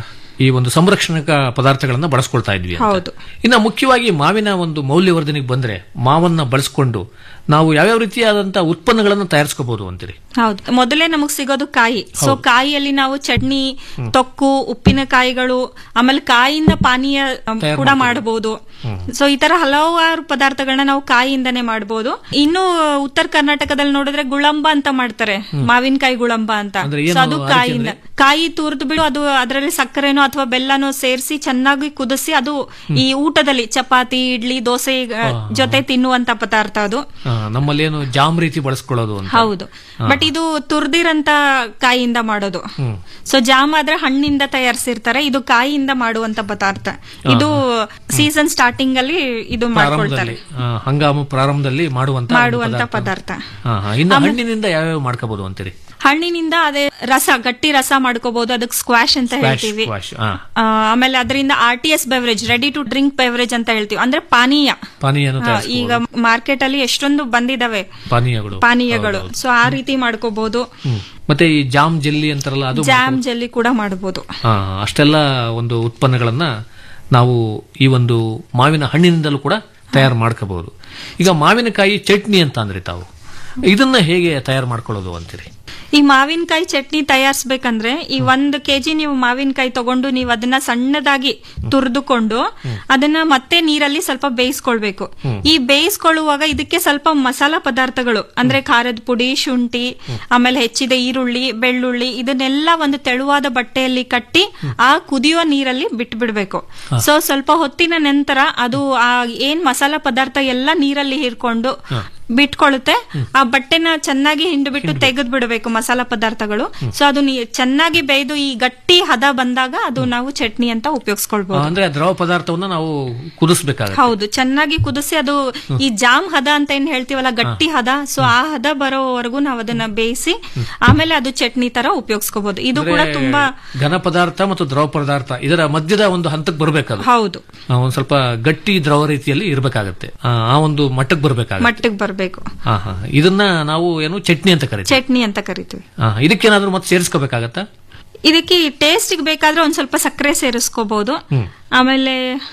ಈ ಒಂದು ಸಂರಕ್ಷಣಕ ಪದಾರ್ಥಗಳನ್ನ ಬಳಸ್ಕೊಳ್ತಾ ಇದ್ವಿ ಅಂತ. ಹೌದು. ಇನ್ನ ಮುಖ್ಯವಾಗಿ ಮಾವಿನ ಒಂದು ಮೌಲ್ಯವರ್ಧನೆಗೆ ಬಂದ್ರೆ ಮಾವನ್ನ ಬಳಸ್ಕೊಂಡು ನಾವು ಯಾವ್ಯಾವ ರೀತಿಯಾದಂತ ಉತ್ಪನ್ನಗಳನ್ನ ತಯಾರಿಸ್ಕೋಬಹುದು ಅಂತೀರಿ ಹೌದು ಮೊದಲೇ ನಮಗ್ ಸಿಗೋದು ಕಾಯಿ ಸೊ ಕಾಯಿಯಲ್ಲಿ ನಾವು ಚಟ್ನಿ ತೊಕ್ಕು ಉಪ್ಪಿನಕಾಯಿಗಳು ಆಮೇಲೆ ಕಾಯಿಯಿಂದ ಪಾನೀಯ ಅಮ್, ತಯಾರ್ ಕೂಡ ಮಾಡಬಹುದು ಸೊ ಈ ತರ ಹಲವಾರು ಪದಾರ್ಥಗಳನ್ನ ನಾವು ಕಾಯಿಯಿಂದನೇ ಮಾಡಬಹುದು ಇನ್ನು ಉತ್ತರ ಕರ್ನಾಟಕದಲ್ಲಿ ನೋಡಿದ್ರೆ ಗುಳಂಬ ಅಂತ ಮಾಡ್ತಾರೆ ಮಾವಿನಕಾಯಿ ಗುಳಂಬ ಅಂತ ಅಂದ್ರೆ ಸೊ ಏನು ಅದು ಆ ರೀತಿ ಕಾಯಿಯಿಂದ ಕಾಯಿ ತುರಿದು ಬಿಡು ಅದು ಅದರಲ್ಲಿ ಸಕ್ಕರೆನೋ ಅಥವಾ ಬೆಲ್ಲನೋ ಸೇರಿಸಿ ಚೆನ್ನಾಗಿ ಕುದಿಸಿ ಅದು ಈ ಊಟದಲ್ಲಿ ಚಪಾತಿ ಇಡ್ಲಿ ದೋಸೆ ಆ, ಜೊತೆ ತಿನ್ನುವಂತ ಪದಾರ್ಥ ಅದು ಆ, ನಮ್ಮಲ್ಲಿ ಏನು ಜಾಮ್ ರೀತಿ ಬಳಸ್ಕೊಳ್ಳೋದು ಅಂತ ಹೌದು ಬಟ್ ಇದು ತುರ್ದಿರಂತ ಕಾಯಿಯಿಂದ ಮಾಡೋದು ಸೊ ಜಾಮ್ ಆದ್ರೆ ಹಣ್ಣಿಂದ ತಯಾರಿಸಿರ್ತಾರೆ ಇದು ಕಾಯಿಯಿಂದ ಮಾಡುವಂತ ಪದಾರ್ಥ ಇದು ಸೀಸನ್ ಸ್ಟಾರ್ಟಿಂಗ್ ಅಲ್ಲಿ ಇದು ಮಾಡ್ಕೊಳ್ತಾರೆ ಪ್ರಾರಂಭದಲ್ಲಿ ಆ, ಹಂಗಾಮು ಪ್ರಾರಂಭದಲ್ಲಿ ಮಾಡುವಂತ ಒಂದು ಮಾಡುವಂತ ಪದಾರ್ಥ. ಪದಾರ್ಥ ಹಾ, ಹಾ. ಇನ್ನು ಹಣ್ಣಿನಿಂದ ಯಾವ್ಯಾವ ಮಾಡ್ಕೋಬಹುದು ಅಂತೀರಿ ಹಣ್ಣಿನಿಂದ ಅದೇ ರಸ ಗಟ್ಟಿ ರಸ ಮಾಡ್ಕೋಬಹುದು ಅದಕ್ಕೆ ಸ್ಕ್ವಾಶ್ ಅಂತ Squash, ಹೇಳ್ತೀವಿ squash, ಆ. ಆ, ಆಮೇಲೆ ಅದರಿಂದ R T S beverage ready to drink beverage ಅಂತ ಹೇಳ್ತೀವಿ ಅಂದ್ರೆ ಪಾನೀಯ ಪಾನೀಯನು ಆ, ಈಗ ಮಾರ್ಕೆಟ್ ಅಲ್ಲಿ ಎಷ್ಟೊಂದು ಬಂದಿದಾವೆ ಪಾನೀಯಗಳು ಪಾನೀಯಗಳು ಸೊ ಆ ರೀತಿ ಮಾಡ್ಕೋಬಹುದು ಹ್ಮ್. ಮತ್ತೆ ಈ ಜಾಮ್ ಜೆಲ್ಲಿ ಅಂತಾರಲ್ಲ ಅದು ಜಾಮ್ ಜೆಲ್ಲಿ ಕೂಡ ಮಾಡಬಹುದು ಆ, ಅಷ್ಟೆಲ್ಲ ಒಂದು ಉತ್ಪನ್ನಗಳನ್ನ ನಾವು ಈ ಒಂದು ಮಾವಿನ ಹಣ್ಣಿನಿಂದಲೂ ಕೂಡ ತಯಾರು ಮಾಡ್ಕೋಬಹುದು ಈಗ ಮಾವಿನಕಾಯಿ ಚಟ್ನಿ ಅಂತ ಅಂದ್ರೆ ತಾವು ಇದನ್ನ ಹೇಗೆ ತಯಾರು ಮಾಡ್ಕೊಳ್ಳೋದು ಅಂತೀರಿ ಈ ಮಾವಿನಕಾಯಿ ಚಟ್ನಿ ತಯಾರಿಸ್ಬೇಕಂದ್ರೆ ಈ ಒಂದ್ ಕೆಜಿ ನೀವು ಮಾವಿನಕಾಯಿ ತಗೊಂಡು ನೀವು ಅದನ್ನ ಸಣ್ಣದಾಗಿ ತುರಿದುಕೊಂಡು ಅದನ್ನ ಮತ್ತೆ ನೀರಲ್ಲಿ ಸ್ವಲ್ಪ ಬೇಯಿಸ್ಕೊಳ್ಬೇಕು ಈ ಬೇಯಿಸ್ಕೊಳ್ಳುವಾಗ ಇದಕ್ಕೆ ಸ್ವಲ್ಪ ಮಸಾಲಾ ಪದಾರ್ಥಗಳು ಅಂದ್ರೆ ಖಾರದ ಪುಡಿ ಶುಂಠಿ ಆಮೇಲೆ ಹೆಚ್ಚಿದ ಈರುಳ್ಳಿ ಬೆಳ್ಳುಳ್ಳಿ ಇದನ್ನೆಲ್ಲ ಒಂದು ತೆಳುವಾದ ಬಟ್ಟೆಯಲ್ಲಿ ಕಟ್ಟಿ ಆ ಕುದಿಯುವ ನೀರಲ್ಲಿ ಬಿಟ್ಟು ಬಿಡ್ಬೇಕು ಸೊ ಸ್ವಲ್ಪ ಹೊತ್ತಿನ ನಂತರ ಅದು ಆ ಏನ್ ಮಸಾಲಾ ಪದಾರ್ಥ ಎಲ್ಲ ನೀರಲ್ಲಿ ಹೀರ್ಕೊಂಡು ಬಿಟ್ಕೊಳ್ಳುತ್ತೆ ಆ ಬಟ್ಟೆನ ಚೆನ್ನಾಗಿ ಹಿಂಡು ಬಿಟ್ಟು ತೆಗೆದು ಬಿಡಬೇಕು ಮಸಾಲಾ ಪದಾರ್ಥಗಳು ಸೊ ಅದು ನೀ- ಚೆನ್ನಾಗಿ ಬೇಯ್ದು ಈ ಗಟ್ಟಿ ಹದ ಬಂದಾಗ ಅದು ನಾವು ಚಟ್ನಿ ಅಂತ ಆ, ಉಪಯೋಗಿಸ್ಕೊಳ್ಬಹುದು ಅಂದ್ರೆ ದ್ರವ ಪದಾರ್ಥವನ್ನ ನಾವು ಕುದಿಸ್ಬೇಕಾಗತ್ತೆ ಹೌದು ಚೆನ್ನಾಗಿ ಕುದಿಸಿ ಅದು ಈ ಜಾಮ್ ಹದ ಅಂತ ಏನ್ ಹೇಳ್ತೀವಲ್ಲ ಗಟ್ಟಿ ಹದ ಸೊ ಆ ಹದ ಬರೋವರೆಗೂ ನಾವು ಅದನ್ನ ಬೇಯಿಸಿ ಆಮೇಲೆ ಅದು ಚಟ್ನಿ ತರ ಉಪಯೋಗಿಸ್ಕೋಬಹುದು ಇದು ಕೂಡ ಅಂದ್ರೆ ತುಂಬಾ ಘನ ಪದಾರ್ಥ ಮತ್ತು ದ್ರವ ಪದಾರ್ಥ ಇದರ ಮಧ್ಯದ ಒಂದು ಹಂತಕ್ಕೆ ಬರ್ಬೇಕದು ಹೌದು ಆ, ಒಂದ್ ಸ್ವಲ್ಪ ಗಟ್ಟಿ ದ್ರವ ರೀತಿಯಲ್ಲಿ ಇರ್ಬೇಕಾಗತ್ತೆ ಆ, ಆ ಒಂದು ಮಟ್ಟಕ್ಕೆ ಬರ್ಬೇಕಾಗತ್ತೆ ಮಟ್ಟಿಗೆ ಬರ್ಬೇಕು ಹಾ ಹಾ ಇದನ್ನ ನಾವು ಏನು ಚಟ್ನಿ ಅಂತ ಕರಿತೀವಿ ಚಟ್ನಿ ಅಂತ ಕರಿತೀವಿ ಆ, ಇದಕ್ಕೇನಾದ್ರೂ ಮತ್ತೆ ಸೇರಿಸ್ಕೋಬೇಕಾಗತ್ತಾ ಇದಕ್ಕೆ ಟೇಸ್ಟಿಗೆ ಬೇಕಾದ್ರೆ ಒಂದ್ ಸ್ವಲ್ಪ ಸಕ್ಕರೆ ಸೇರಿಸ್ಕೋಬಹುದು ಆಮೇಲೆ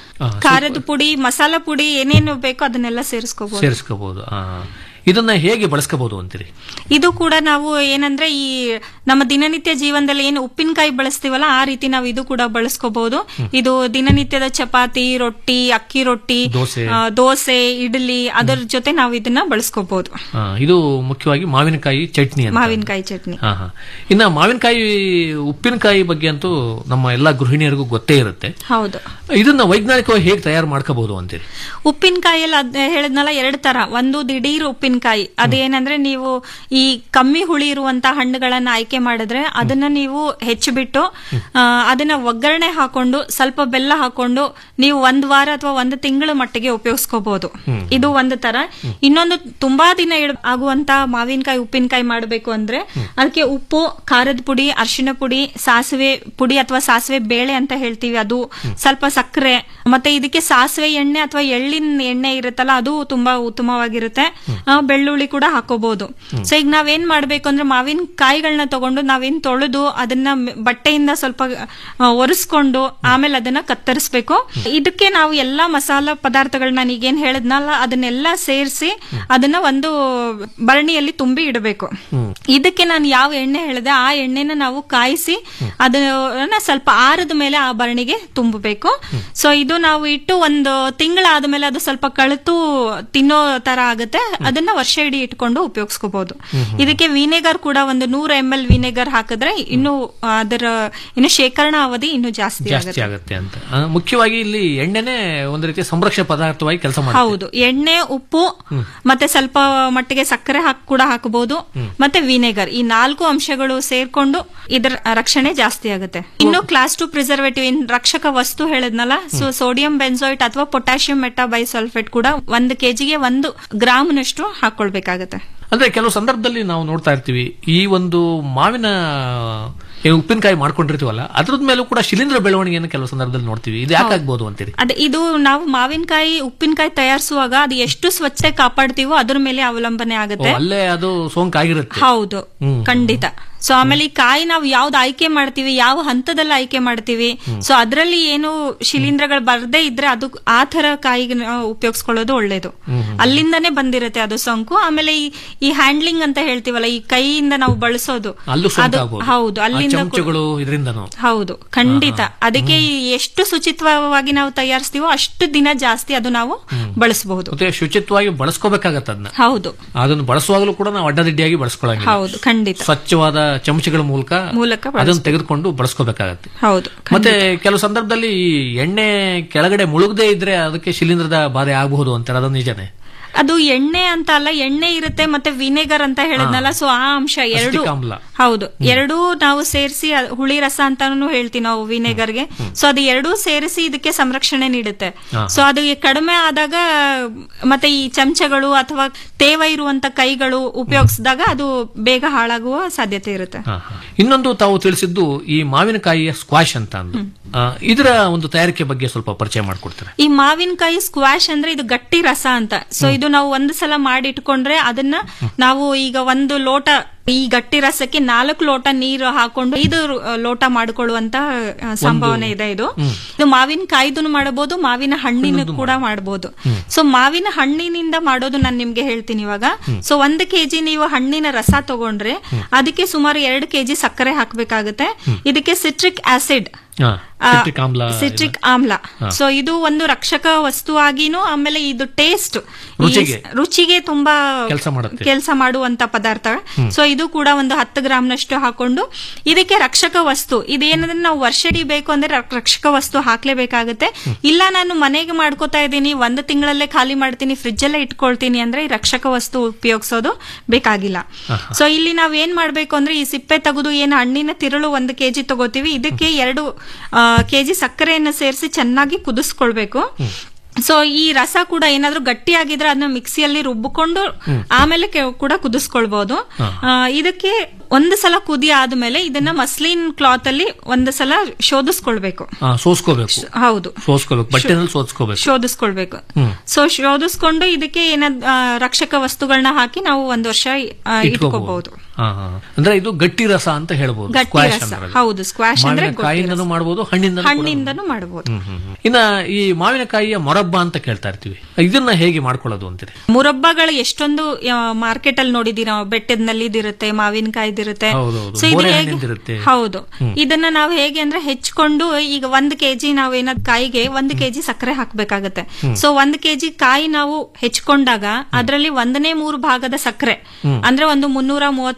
ಖಾರದ ಪುಡಿ ಮಸಾಲಾ ಪುಡಿ ಏನೇನು ಬೇಕೋ ಅದನ್ನೆಲ್ಲ ಸೇರಿಸ್ಕೋಬಹುದು ಸೇರಿಸ್ಕೋಬಹುದು ಇದನ್ನ ಹೇಗೆ ಬಳಸ್ಕೋಬಹುದು ಅಂತೀರಿ ಇದು ಕೂಡ ನಾವು ಏನಂದ್ರೆ ಈ ನಮ್ಮ ದಿನನಿತ್ಯ ಜೀವನದಲ್ಲಿ ಏನು ಉಪ್ಪಿನಕಾಯಿ ಬಳಸ್ತೀವಲ್ಲ ಆ ರೀತಿ ನಾವು ಇದು ಕೂಡ ಬಳಸ್ಕೋಬಹುದು ಇದು ದಿನನಿತ್ಯದ ಚಪಾತಿ ರೊಟ್ಟಿ ಅಕ್ಕಿ ರೊಟ್ಟಿ ದೋಸೆ. ಆ, ದೋಸೆ ಇಡ್ಲಿ ಅದರ ಜೊತೆ ನಾವು ಇದನ್ನ ಬಳಸ್ಕೋಬಹುದು ಆ, ಇದು ಮುಖ್ಯವಾಗಿ ಮಾವಿನಕಾಯಿ ಚಟ್ನಿ ಅಂತ ಮಾವಿನಕಾಯಿ ಚಟ್ನಿ ಹಾ ಹಾ ಇನ್ನ ಮಾವಿನಕಾಯಿ ಉಪ್ಪಿನಕಾಯಿ ಬಗ್ಗೆ ಅಂತೂ ನಮ್ಮ ಎಲ್ಲಾ ಗೃಹಿಣಿಯರಿಗೂ ಗೊತ್ತೇ ಇರುತ್ತೆ ಹೌದು ಇದನ್ನ ವೈಜ್ಞಾನಿಕವಾಗಿ ಹೇಗೆ ತಯಾರು ಮಾಡ್ಕೋಬಹುದು ಅಂತೀರಿ ಉಪ್ಪಿನಕಾಯಲ್ಲಿ ಅದ್ ಹೇಳಿದ್ನಲ್ಲ ಎರಡು ತರ ಒಂದು ದಿಢೀರ್ ಉಪ್ಪಿನಕಾಯಿ ಉಪ್ಪಿನಕಾಯಿ ಅದೇನಂದ್ರೆ ನೀವು ಈ ಕಮ್ಮಿ ಹುಳಿ ಇರುವಂತ ಹಣ್ಣುಗಳನ್ನ ಆಯ್ಕೆ ಮಾಡಿದ್ರೆ ಅದನ್ನ ನೀವು ಹೆಚ್ಚಿಬಿಟ್ಟು ಆ, ಅದನ್ನ ಒಗ್ಗರಣೆ ಹಾಕೊಂಡು ಸ್ವಲ್ಪ ಬೆಲ್ಲ ಹಾಕೊಂಡು ನೀವು ಒಂದ್ ವಾರ ಅಥವಾ ಒಂದು ತಿಂಗಳ ಮಟ್ಟಿಗೆ ಉಪಯೋಗಿಸ್ಕೋಬಹುದು ಇದು ಒಂದು ತರ ಇನ್ನೊಂದು ತುಂಬಾ ದಿನ ಇಡ್ ಆಗುವಂತ ಮಾವಿನಕಾಯಿ ಉಪ್ಪಿನಕಾಯಿ ಮಾಡಬೇಕು ಅಂದ್ರೆ ಅದಕ್ಕೆ ಉಪ್ಪು ಖಾರದ ಪುಡಿ ಅರಿಶಿನ ಪುಡಿ ಸಾಸಿವೆ ಪುಡಿ ಅಥವಾ ಸಾಸಿವೆ ಬೇಳೆ ಅಂತ ಹೇಳ್ತೀವಿ ಅದು ಸ್ವಲ್ಪ ಸಕ್ಕರೆ ಮತ್ತೆ ಇದಕ್ಕೆ ಸಾಸಿವೆ ಎಣ್ಣೆ ಅಥವಾ ಎಳ್ಳಿನ ಎಣ್ಣೆ ಇರುತ್ತಲ್ಲ ಅದು ತುಂಬಾ ಉತ್ತಮವಾಗಿರುತ್ತೆ ಆ, ಬೆಳ್ಳುಳ್ಳಿ ಕೂಡ ಹಾಕೋಬಹುದು ಸೊ ಈಗ ನಾವೇನ್ ಮಾಡ್ಬೇಕು ಅಂದ್ರೆ ಮಾವಿನ ಕಾಯಿಗಳನ್ನ ತಗೊಂಡು ನಾವೇನ್ ತೊಳೆದು ಅದನ್ನ ಮ್- ಬಟ್ಟೆಯಿಂದ ಸ್ವಲ್ಪ ಆ, ಒರೆಸ್ಕೊಂಡು ಆಮೇಲೆ ಅದನ್ನ ಕತ್ತರಿಸ್ಬೇಕು ಇದಕ್ಕೆ ನಾವು ಎಲ್ಲಾ ಮಸಾಲ ಪದಾರ್ಥಗಳನ್ನ ನಾನೀಗೇನ್ ಹೇಳಿದ್ನಲ್ಲ ಅದನ್ನೆಲ್ಲ ಸೇರಿಸಿ ಅದನ್ನ ಒಂದು ಭರಣಿಯಲ್ಲಿ ತುಂಬಿ ಇಡಬೇಕು ಇದಕ್ಕೆ ನಾನು ಯಾವ ಎಣ್ಣೆ ಹೇಳಿದೆ ಆ ಎಣ್ಣೆನ ನಾವು ಕಾಯಿಸಿ ಅದನ್ನ ಸ್ವಲ್ಪ ಆರದ ಮೇಲೆ ಆ ಭರಣಿಗೆ ತುಂಬಬೇಕು ಸೊ ಇದು ನಾವು ಇಟ್ಟು ಒಂದು ತಿಂಗಳಾದ ಮೇಲೆ ಅದು ಸ್ವಲ್ಪ ಕಳೆತು ತಿನ್ನೋ ತರ ಆಗುತ್ತೆ ಅದನ್ನ ವರ್ಷ ಇಡೀ ಇಟ್ಕೊಂಡು ಉಪಯೋಗಿಸ್ಕೋಬಹುದು ಇದಕ್ಕೆ ವಿನೆಗರ್ ಕೂಡ ಒಂದು ನೂರು ಎಂ ಎಲ್ ವಿನೆಗರ್ ಹಾಕಿದ್ರೆ ಇನ್ನು ಅದರ ಇನ್ನು ಶೇಖರಣಾ ಅವಧಿ ಇನ್ನು ಜಾಸ್ತಿ ಜಾಸ್ತಿ ಆಗುತ್ತೆ ಆಗುತ್ತೆ ಅಂತ ಆ, ಮುಖ್ಯವಾಗಿ ಇಲ್ಲಿ ಎಣ್ಣೆನೆ ಒಂದು ರೀತಿಯ ಸಂರಕ್ಷಕ ಪದಾರ್ಥವಾಗಿ ಕೆಲಸ ಮಾಡುತ್ತೆ ಹೌದು ಎಣ್ಣೆ ಉಪ್ಪು ಮತ್ತೆ ಸ್ವಲ್ಪ ಮಟ್ಟಿಗೆ ಸಕ್ಕರೆ ಹಾಕಿ ಕೂಡ ಹಾಕಬಹುದು ಮತ್ತೆ ವಿನೆಗರ್ ಈ ನಾಲ್ಕು ಅಂಶಗಳು ಸೇರ್ಕೊಂಡು ಇದರ ರಕ್ಷಣೆ ಜಾಸ್ತಿ ಆಗುತ್ತೆ ಇನ್ನು ಕ್ಲಾಸ್ ಟು ಪ್ರಿಸರ್ವೇಟಿವ್ ಇನ್ ರಕ್ಷಕ ವಸ್ತು ಹೇಳಿದ್ನಲ್ಲ ಸೊ ಸೋಡಿಯಂ ಬೆನ್ಸೋಯಿಟ್ ಅಥವಾ ಪೊಟ್ಯಾಷಿಯಂ ಮೆಟಾಬೈಸಲ್ಫೇಟ್ ಕೂಡ ಒಂದು ಕೆಜಿಗೆ ಒಂದು ಗ್ರಾಮ್ನಷ್ಟು ಹಾಕೊಳ್ಬೇಕಾಗತ್ತೆ ಅಂದ್ರೆ ಕೆಲವು ಸಂದರ್ಭದಲ್ಲಿ ನಾವು ನೋಡ್ತಾ ಇರ್ತೀವಿ ಈ ಒಂದು ಮಾವಿನ ಏನು ಉಪ್ಪಿನಕಾಯಿ ಮಾಡ್ಕೊಂಡಿರ್ತೀವಲ್ಲ ಅದ್ರದ್ ಮೇಲೂ ಕೂಡ ಶಿಲೀಂಧ್ರ ಬೆಳವಣಿಗೆಯನ್ನು ಕೆಲವು ಸಂದರ್ಭದಲ್ಲಿ ನೋಡ್ತೀವಿ ಇದು ಯಾಕಾಗ್ಬೋದು ಅಂತೀರಿ ಅದೇ ಇದು ನಾವು ಮಾವಿನಕಾಯಿ ಉಪ್ಪಿನಕಾಯಿ ತಯಾರಿಸುವಾಗ ಅದು ಎಷ್ಟು ಸ್ವಚ್ಛತೆ ಕಾಪಾಡ್ತೀವೋ ಅದ್ರ ಮೇಲೆ ಅವಲಂಬನೆ ಓ, ಆಗುತ್ತೆ ಅಲ್ಲೇ ಅದು ಸೋಂಕಾಗಿರುತ್ತೆ ಹೌದು ಖಂಡಿತ ಸೊ ಆಮೇಲೆ ಈ ಕಾಯಿ ನಾವು ಯಾವ್ದು ಆಯ್ಕೆ ಮಾಡ್ತೀವಿ ಯಾವ ಹಂತದಲ್ಲಿ ಆಯ್ಕೆ ಮಾಡ್ತೀವಿ ಸೊ ಅದರಲ್ಲಿ ಏನು ಶಿಲೀಂಧ್ರಗಳು ಬರ್ದೇ ಇದ್ರೆ ಅದು ಆ ತರ ಕಾಯಿಗೆ ನಾವು ಉಪಯೋಗಿಸ್ಕೊಳ್ಳೋದು ಒಳ್ಳೇದು ಅಲ್ಲಿಂದಾನೇ ಬಂದಿರುತ್ತೆ ಅದು ಸೋಂಕು ಆಮೇಲೆ ಈ ಈ ಹ್ಯಾಂಡ್ಲಿಂಗ್ ಅಂತ ಹೇಳ್ತೀವಲ್ಲ ಈ ಕೈಯಿಂದ ನಾವು ಬಳಸೋದು ಅಲ್ಲೂ ಅದು ಸೋಂಕಾಗ್ಬೋದು ಹೌದು ಆ ಅಲ್ಲಿಂದ ಕೂಡ- ಚಮಚಗಳು ಇದರಿಂದನೂ ಹೌದು ಖಂಡಿತ ಅದಕ್ಕೆ ಎಷ್ಟು ಶುಚಿತ್ವವಾಗಿ ನಾವು ತಯಾರಿಸ್ತೀವೋ ಅಷ್ಟು ದಿನ ಜಾಸ್ತಿ ಅದು ನಾವು ಬಳಸಬಹುದು ಮತ್ತೆ ಶುಚಿತ್ವವಾಗಿ ಬಳಸ್ಕೋಬೇಕಾಗತ್ತೆ ಅದನ್ನ ಹೌದು ಅದನ್ನು ಬಳಸುವಾಗಲೂ ಕೂಡ ನಾವು ಅಡ್ಡದಿಡ್ಡಿಯಾಗಿ ಬಳಸ್ಕೊಳ್ಳಂಗಿಲ್ಲ ಹೌದು ಖಂಡಿತ ಸ್ವಚ್ಛವಾದ ಚಮಚಗಳ ಮೂಲಕ ಮೂಲಕ ಅದನ್ನು ತೆಗೆದುಕೊಂಡು ಬಳಸ್ಕೋಬೇಕಾಗತ್ತೆ ಹೌದು ಮತ್ತೆ ಕೆಲವು ಸಂದರ್ಭದಲ್ಲಿ ಈ ಎಣ್ಣೆ ಕೆಳಗಡೆ ಮುಳುಗದೆ ಇದ್ರೆ ಅದಕ್ಕೆ ಶಿಲೀಂಧ್ರದ ಬಾಧೆ ಆಗಬಹುದು ಅಂತಾರೆ ಅದು ನಿಜನೇ ಅದು ಎಣ್ಣೆ ಅಂತ ಅಲ್ಲ ಎಣ್ಣೆ ಇರುತ್ತೆ ಮತ್ತೆ ವಿನೆಗರ್ ಅಂತ ಹೇಳಿದ್ನಲ್ಲ ಸೊ ಆ ಅಂಶ ಎರಡು ಅಸ್ಟಿಕ್ ಆಮ್ಲ. ಹೌದು ಎರಡೂ ನಾವು ಸೇರಿಸಿ ಹುಳಿ ರಸ ಅಂತಾನು ಹೇಳ್ತೀವಿ ನಾವು ವಿನೆಗರ್ಗೆ ಸೊ ಅದು ಎರಡೂ ಸೇರಿಸಿ ಇದಕ್ಕೆ ಸಂರಕ್ಷಣೆ ನೀಡುತ್ತೆ ಸೊ ಅದು ಕಡಿಮೆ ಆದಾಗ ಮತ್ತೆ ಈ ಚಮಚಗಳು ಅಥವಾ ತೇವ ಇರುವಂತ ಕೈಗಳು ಉಪಯೋಗಿಸಿದಾಗ ಅದು ಬೇಗ ಹಾಳಾಗುವ ಸಾಧ್ಯತೆ ಇರುತ್ತೆ ಹಾ, ಹಾ. ಇನ್ನೊಂದು ತಾವು ತಿಳಿಸಿದ್ದು ಈ ಮಾವಿನಕಾಯಿಯ ಸ್ಕ್ವಾಶ್ ಅಂತ ಅಂದು ಆ, ಇದರ ಒಂದು ತಯಾರಿಕೆ ಬಗ್ಗೆ ಸ್ವಲ್ಪ ಪರಿಚಯ ಮಾಡಿಕೊಡ್ತಾರೆ ಈ ಮಾವಿನಕಾಯಿ ಸ್ಕ್ವಾಶ್ ಅಂದ್ರೆ ಇದು ಗಟ್ಟಿ ರಸ ಅಂತ ಸೊ ಇದು ನಾವು ಒಂದು ಸಲ ಮಾಡಿ ಇಟ್ಕೊಂಡ್ರೆ ಅದನ್ನ ನಾವು ಈಗ ಒಂದು ಲೋಟ ಈ ಗಟ್ಟಿ ರಸಕ್ಕೆ ನಾಲ್ಕು ಲೋಟ ನೀರು ಹಾಕೊಂಡು ಐದು ರು- ಲೋಟ ಮಾಡಿಕೊಳ್ಳುವಂತ ಆ, ಸಂಭಾವನೆ ಇದೆ ಇದು ಇದು ಮಾವಿನ ಕಾಯ್ದು ಮಾಡಬಹುದು ಮಾವಿನ ಹಣ್ಣಿನ ಕೂಡ ಮಾಡಬಹುದು ಸೊ ಮಾವಿನ ಹಣ್ಣಿನಿಂದ ಮಾಡೋದು ನಾನು ನಿಮ್ಗೆ ಹೇಳ್ತೀನಿ ಇವಾಗ ಸೊ ಒಂದು ಕೆಜಿ ನೀವು ಹಣ್ಣಿನ ರಸ ತಗೊಂಡ್ರೆ ಅದಕ್ಕೆ ಸುಮಾರು ಎರಡು ಕೆಜಿ ಸಕ್ಕರೆ ಹಾಕ್ಬೇಕಾಗುತ್ತೆ ಇದಕ್ಕೆ ಸಿಟ್ರಿಕ್ ಆಸಿಡ್ ಹಾ, citric ಆಮ್ಲ ಸಿಟ್ರಿಕ್ ಆಮ್ಲ ಸೊ ಇದು ಒಂದು ರಕ್ಷಕ ವಸ್ತು ಆಗಿನೂ ಆಮೇಲೆ ಇದು ಟೇಸ್ಟ್ ರುಚಿಗೆ. ರುಚಿಗೆ ತುಂಬಾ ಕೆಲ್ಸ ಮಾಡುತ್ತೆ. ಕೆಲಸ ಮಾಡುವಂತ ಪದಾರ್ಥ ಸೊ ಇದು ಕೂಡ ಒಂದು ಹತ್ತು ಗ್ರಾಮ್ನಷ್ಟು ಹಾಕೊಂಡು ಇದಕ್ಕೆ ರಕ್ಷಕ ವಸ್ತು ಇದೇನಂದ್ರೆ ನಾವು ವರ್ಷಡಿ ಬೇಕು ಅಂದ್ರೆ ರಕ್- ರಕ್ಷಕ ವಸ್ತು ಹಾಕ್ಲೇಬೇಕಾಗುತ್ತೆ ಇಲ್ಲ ನಾನು ಮನೆಗೆ ಮಾಡ್ಕೋತಾ ಇದ್ದೀನಿ ಒಂದು ತಿಂಗಳಲ್ಲೇ ಖಾಲಿ ಮಾಡ್ತೀನಿ ಫ್ರಿಜ್ ಅಲ್ಲೇ ಇಟ್ಕೊಳ್ತೀನಿ ಅಂದ್ರೆ ಈ ರಕ್ಷಕ ವಸ್ತು ಉಪಯೋಗಿಸೋದು ಬೇಕಾಗಿಲ್ಲ ಸೊ ಇಲ್ಲಿ ನಾವ್ ಏನ್ ಮಾಡ್ಬೇಕು ಅಂದ್ರೆ ಈ ಸಿಪ್ಪೆ ತೆಗೆದು ಏನು ಹಣ್ಣಿನ ತಿರುಳು ಒಂದು ಕೆಜಿ ತಗೋತೀವಿ ಇದಕ್ಕೆ ಎರಡು ಕೆಜಿ ಸಕ್ಕರೆಯನ್ನು ಸೇರಿಸಿ ಚೆನ್ನಾಗಿ ಕುದಿಸ್ಕೊಳ್ಬೇಕು ಸೊ ಈ ರಸ ಕೂಡ ಏನಾದ್ರೂ ಗಟ್ಟಿಯಾಗಿದ್ರೆ ಅದನ್ನ ಮಿಕ್ಸಿಯಲ್ಲಿ ರುಬ್ಬಿಕೊಂಡು ಆಮೇಲೆ ಕೆ- ಕೂಡ ಕುದಿಸ್ಕೊಳ್ಬಹುದು ಆ, ಇದಕ್ಕೆ ಒಂದು ಸಲ ಕುದಿ ಆದ್ಮೇಲೆ ಇದನ್ನ ಮಸ್ಲಿನ್ ಕ್ಲಾತ್ ಅಲ್ಲಿ ಒಂದು ಸಲ ಶೋಧಿಸ್ಕೊಳ್ಬೇಕು ಹಾ, ಸೋಸ್ಕೋಬೇಕು ಹೌದು ಸೋಸ್ಕೋಬೇಕು ಬಟ್ಟೆನಲ್ಲಿ ಸೋಸ್ಕೋಬೇಕು ಶೋಧಿಸ್ಕೊಳ್ಬೇಕು ಸೊ ಶೋಧಿಸ್ಕೊಂಡು ಇದಕ್ಕೆ ಏನಾದ್ ಆ, ರಕ್ಷಕ ವಸ್ತುಗಳನ್ನ ಹಾಕಿ ನಾವು ಒಂದ್ ವರ್ಷ ಆ, ಇಟ್ಕೋಬಹುದು ಹಾ, ಹಾ. ಅಂದ್ರೆ ಇದು ಗಟ್ಟಿ ರಸ ಅಂತ ಹೇಳ್ಬೋದು ಗಟ್ಟಿ Squash ರಸ ಅಂದ್ರೆ ಅದು. ಹೌದು ಸ್ಕ್ವಾಶ್ ಅಂದ್ರೆ ಗಟ್ಟಿ ಮಾವಿನಕಾಯಿಯಿಂದನೂ ರಸ. ಮಾಡಬಹುದು ಹಣ್ಣಿಂದ ಹಣ್ಣಿಂದನೂ ಮಾಡಬಹುದು ಇನ್ನ ಈ ಮಾವಿನಕಾಯಿಯ ಮೊರಬ್ಬ ಅಂತ ಕೇಳ್ತಾ ಇರ್ತೀವಿ ಇದನ್ನ ಹೇಗೆ ಮಾಡ್ಕೊಳ್ಳೋದು ಅಂತೀರಿ ಮುರಬ್ಬಗಳು ಎಷ್ಟೊಂದು ಮಾರ್ಕೆಟ್ ಅಲ್ಲಿ ನೋಡಿದೀರ ಬೆಟ್ಟದಲ್ಲಿ ಇದಿರುತ್ತೆ ಮಾವಿನಕಾಯ್ದಿರುತ್ತೆ ಹೌದೌದು. ಸೊ ಇದು ಬೋರೆ ಹೇಗೆ ಹಣ್ಣಿಂದಿರುತ್ತೆ. ಹೌದು ಇದನ್ನ ನಾವು ಹೇಗೆ ಅಂದ್ರೆ ಹೆಚ್ಕೊಂಡು ಈಗ ಒಂದ್ ಕೆಜಿ ನಾವು ಏನಾದ್ ಕಾಯಿಗೆ ಒಂದ್ ಕೆಜಿ ಸಕ್ಕರೆ ಹಾಕ್ಬೇಕಾಗತ್ತೆ ಸೊ ಒಂದ್ ಕೆಜಿ ಕಾಯಿ ನಾವು ಹೆಚ್ಕೊಂಡಾಗ ಅದರಲ್ಲಿ ಒಂದನೇ ಮೂರು ಭಾಗದ ಸಕ್ಕರೆ ಅಂದ್ರೆ ಒಂದು ಮುನ್ನೂರ ಮೂವತ್ತು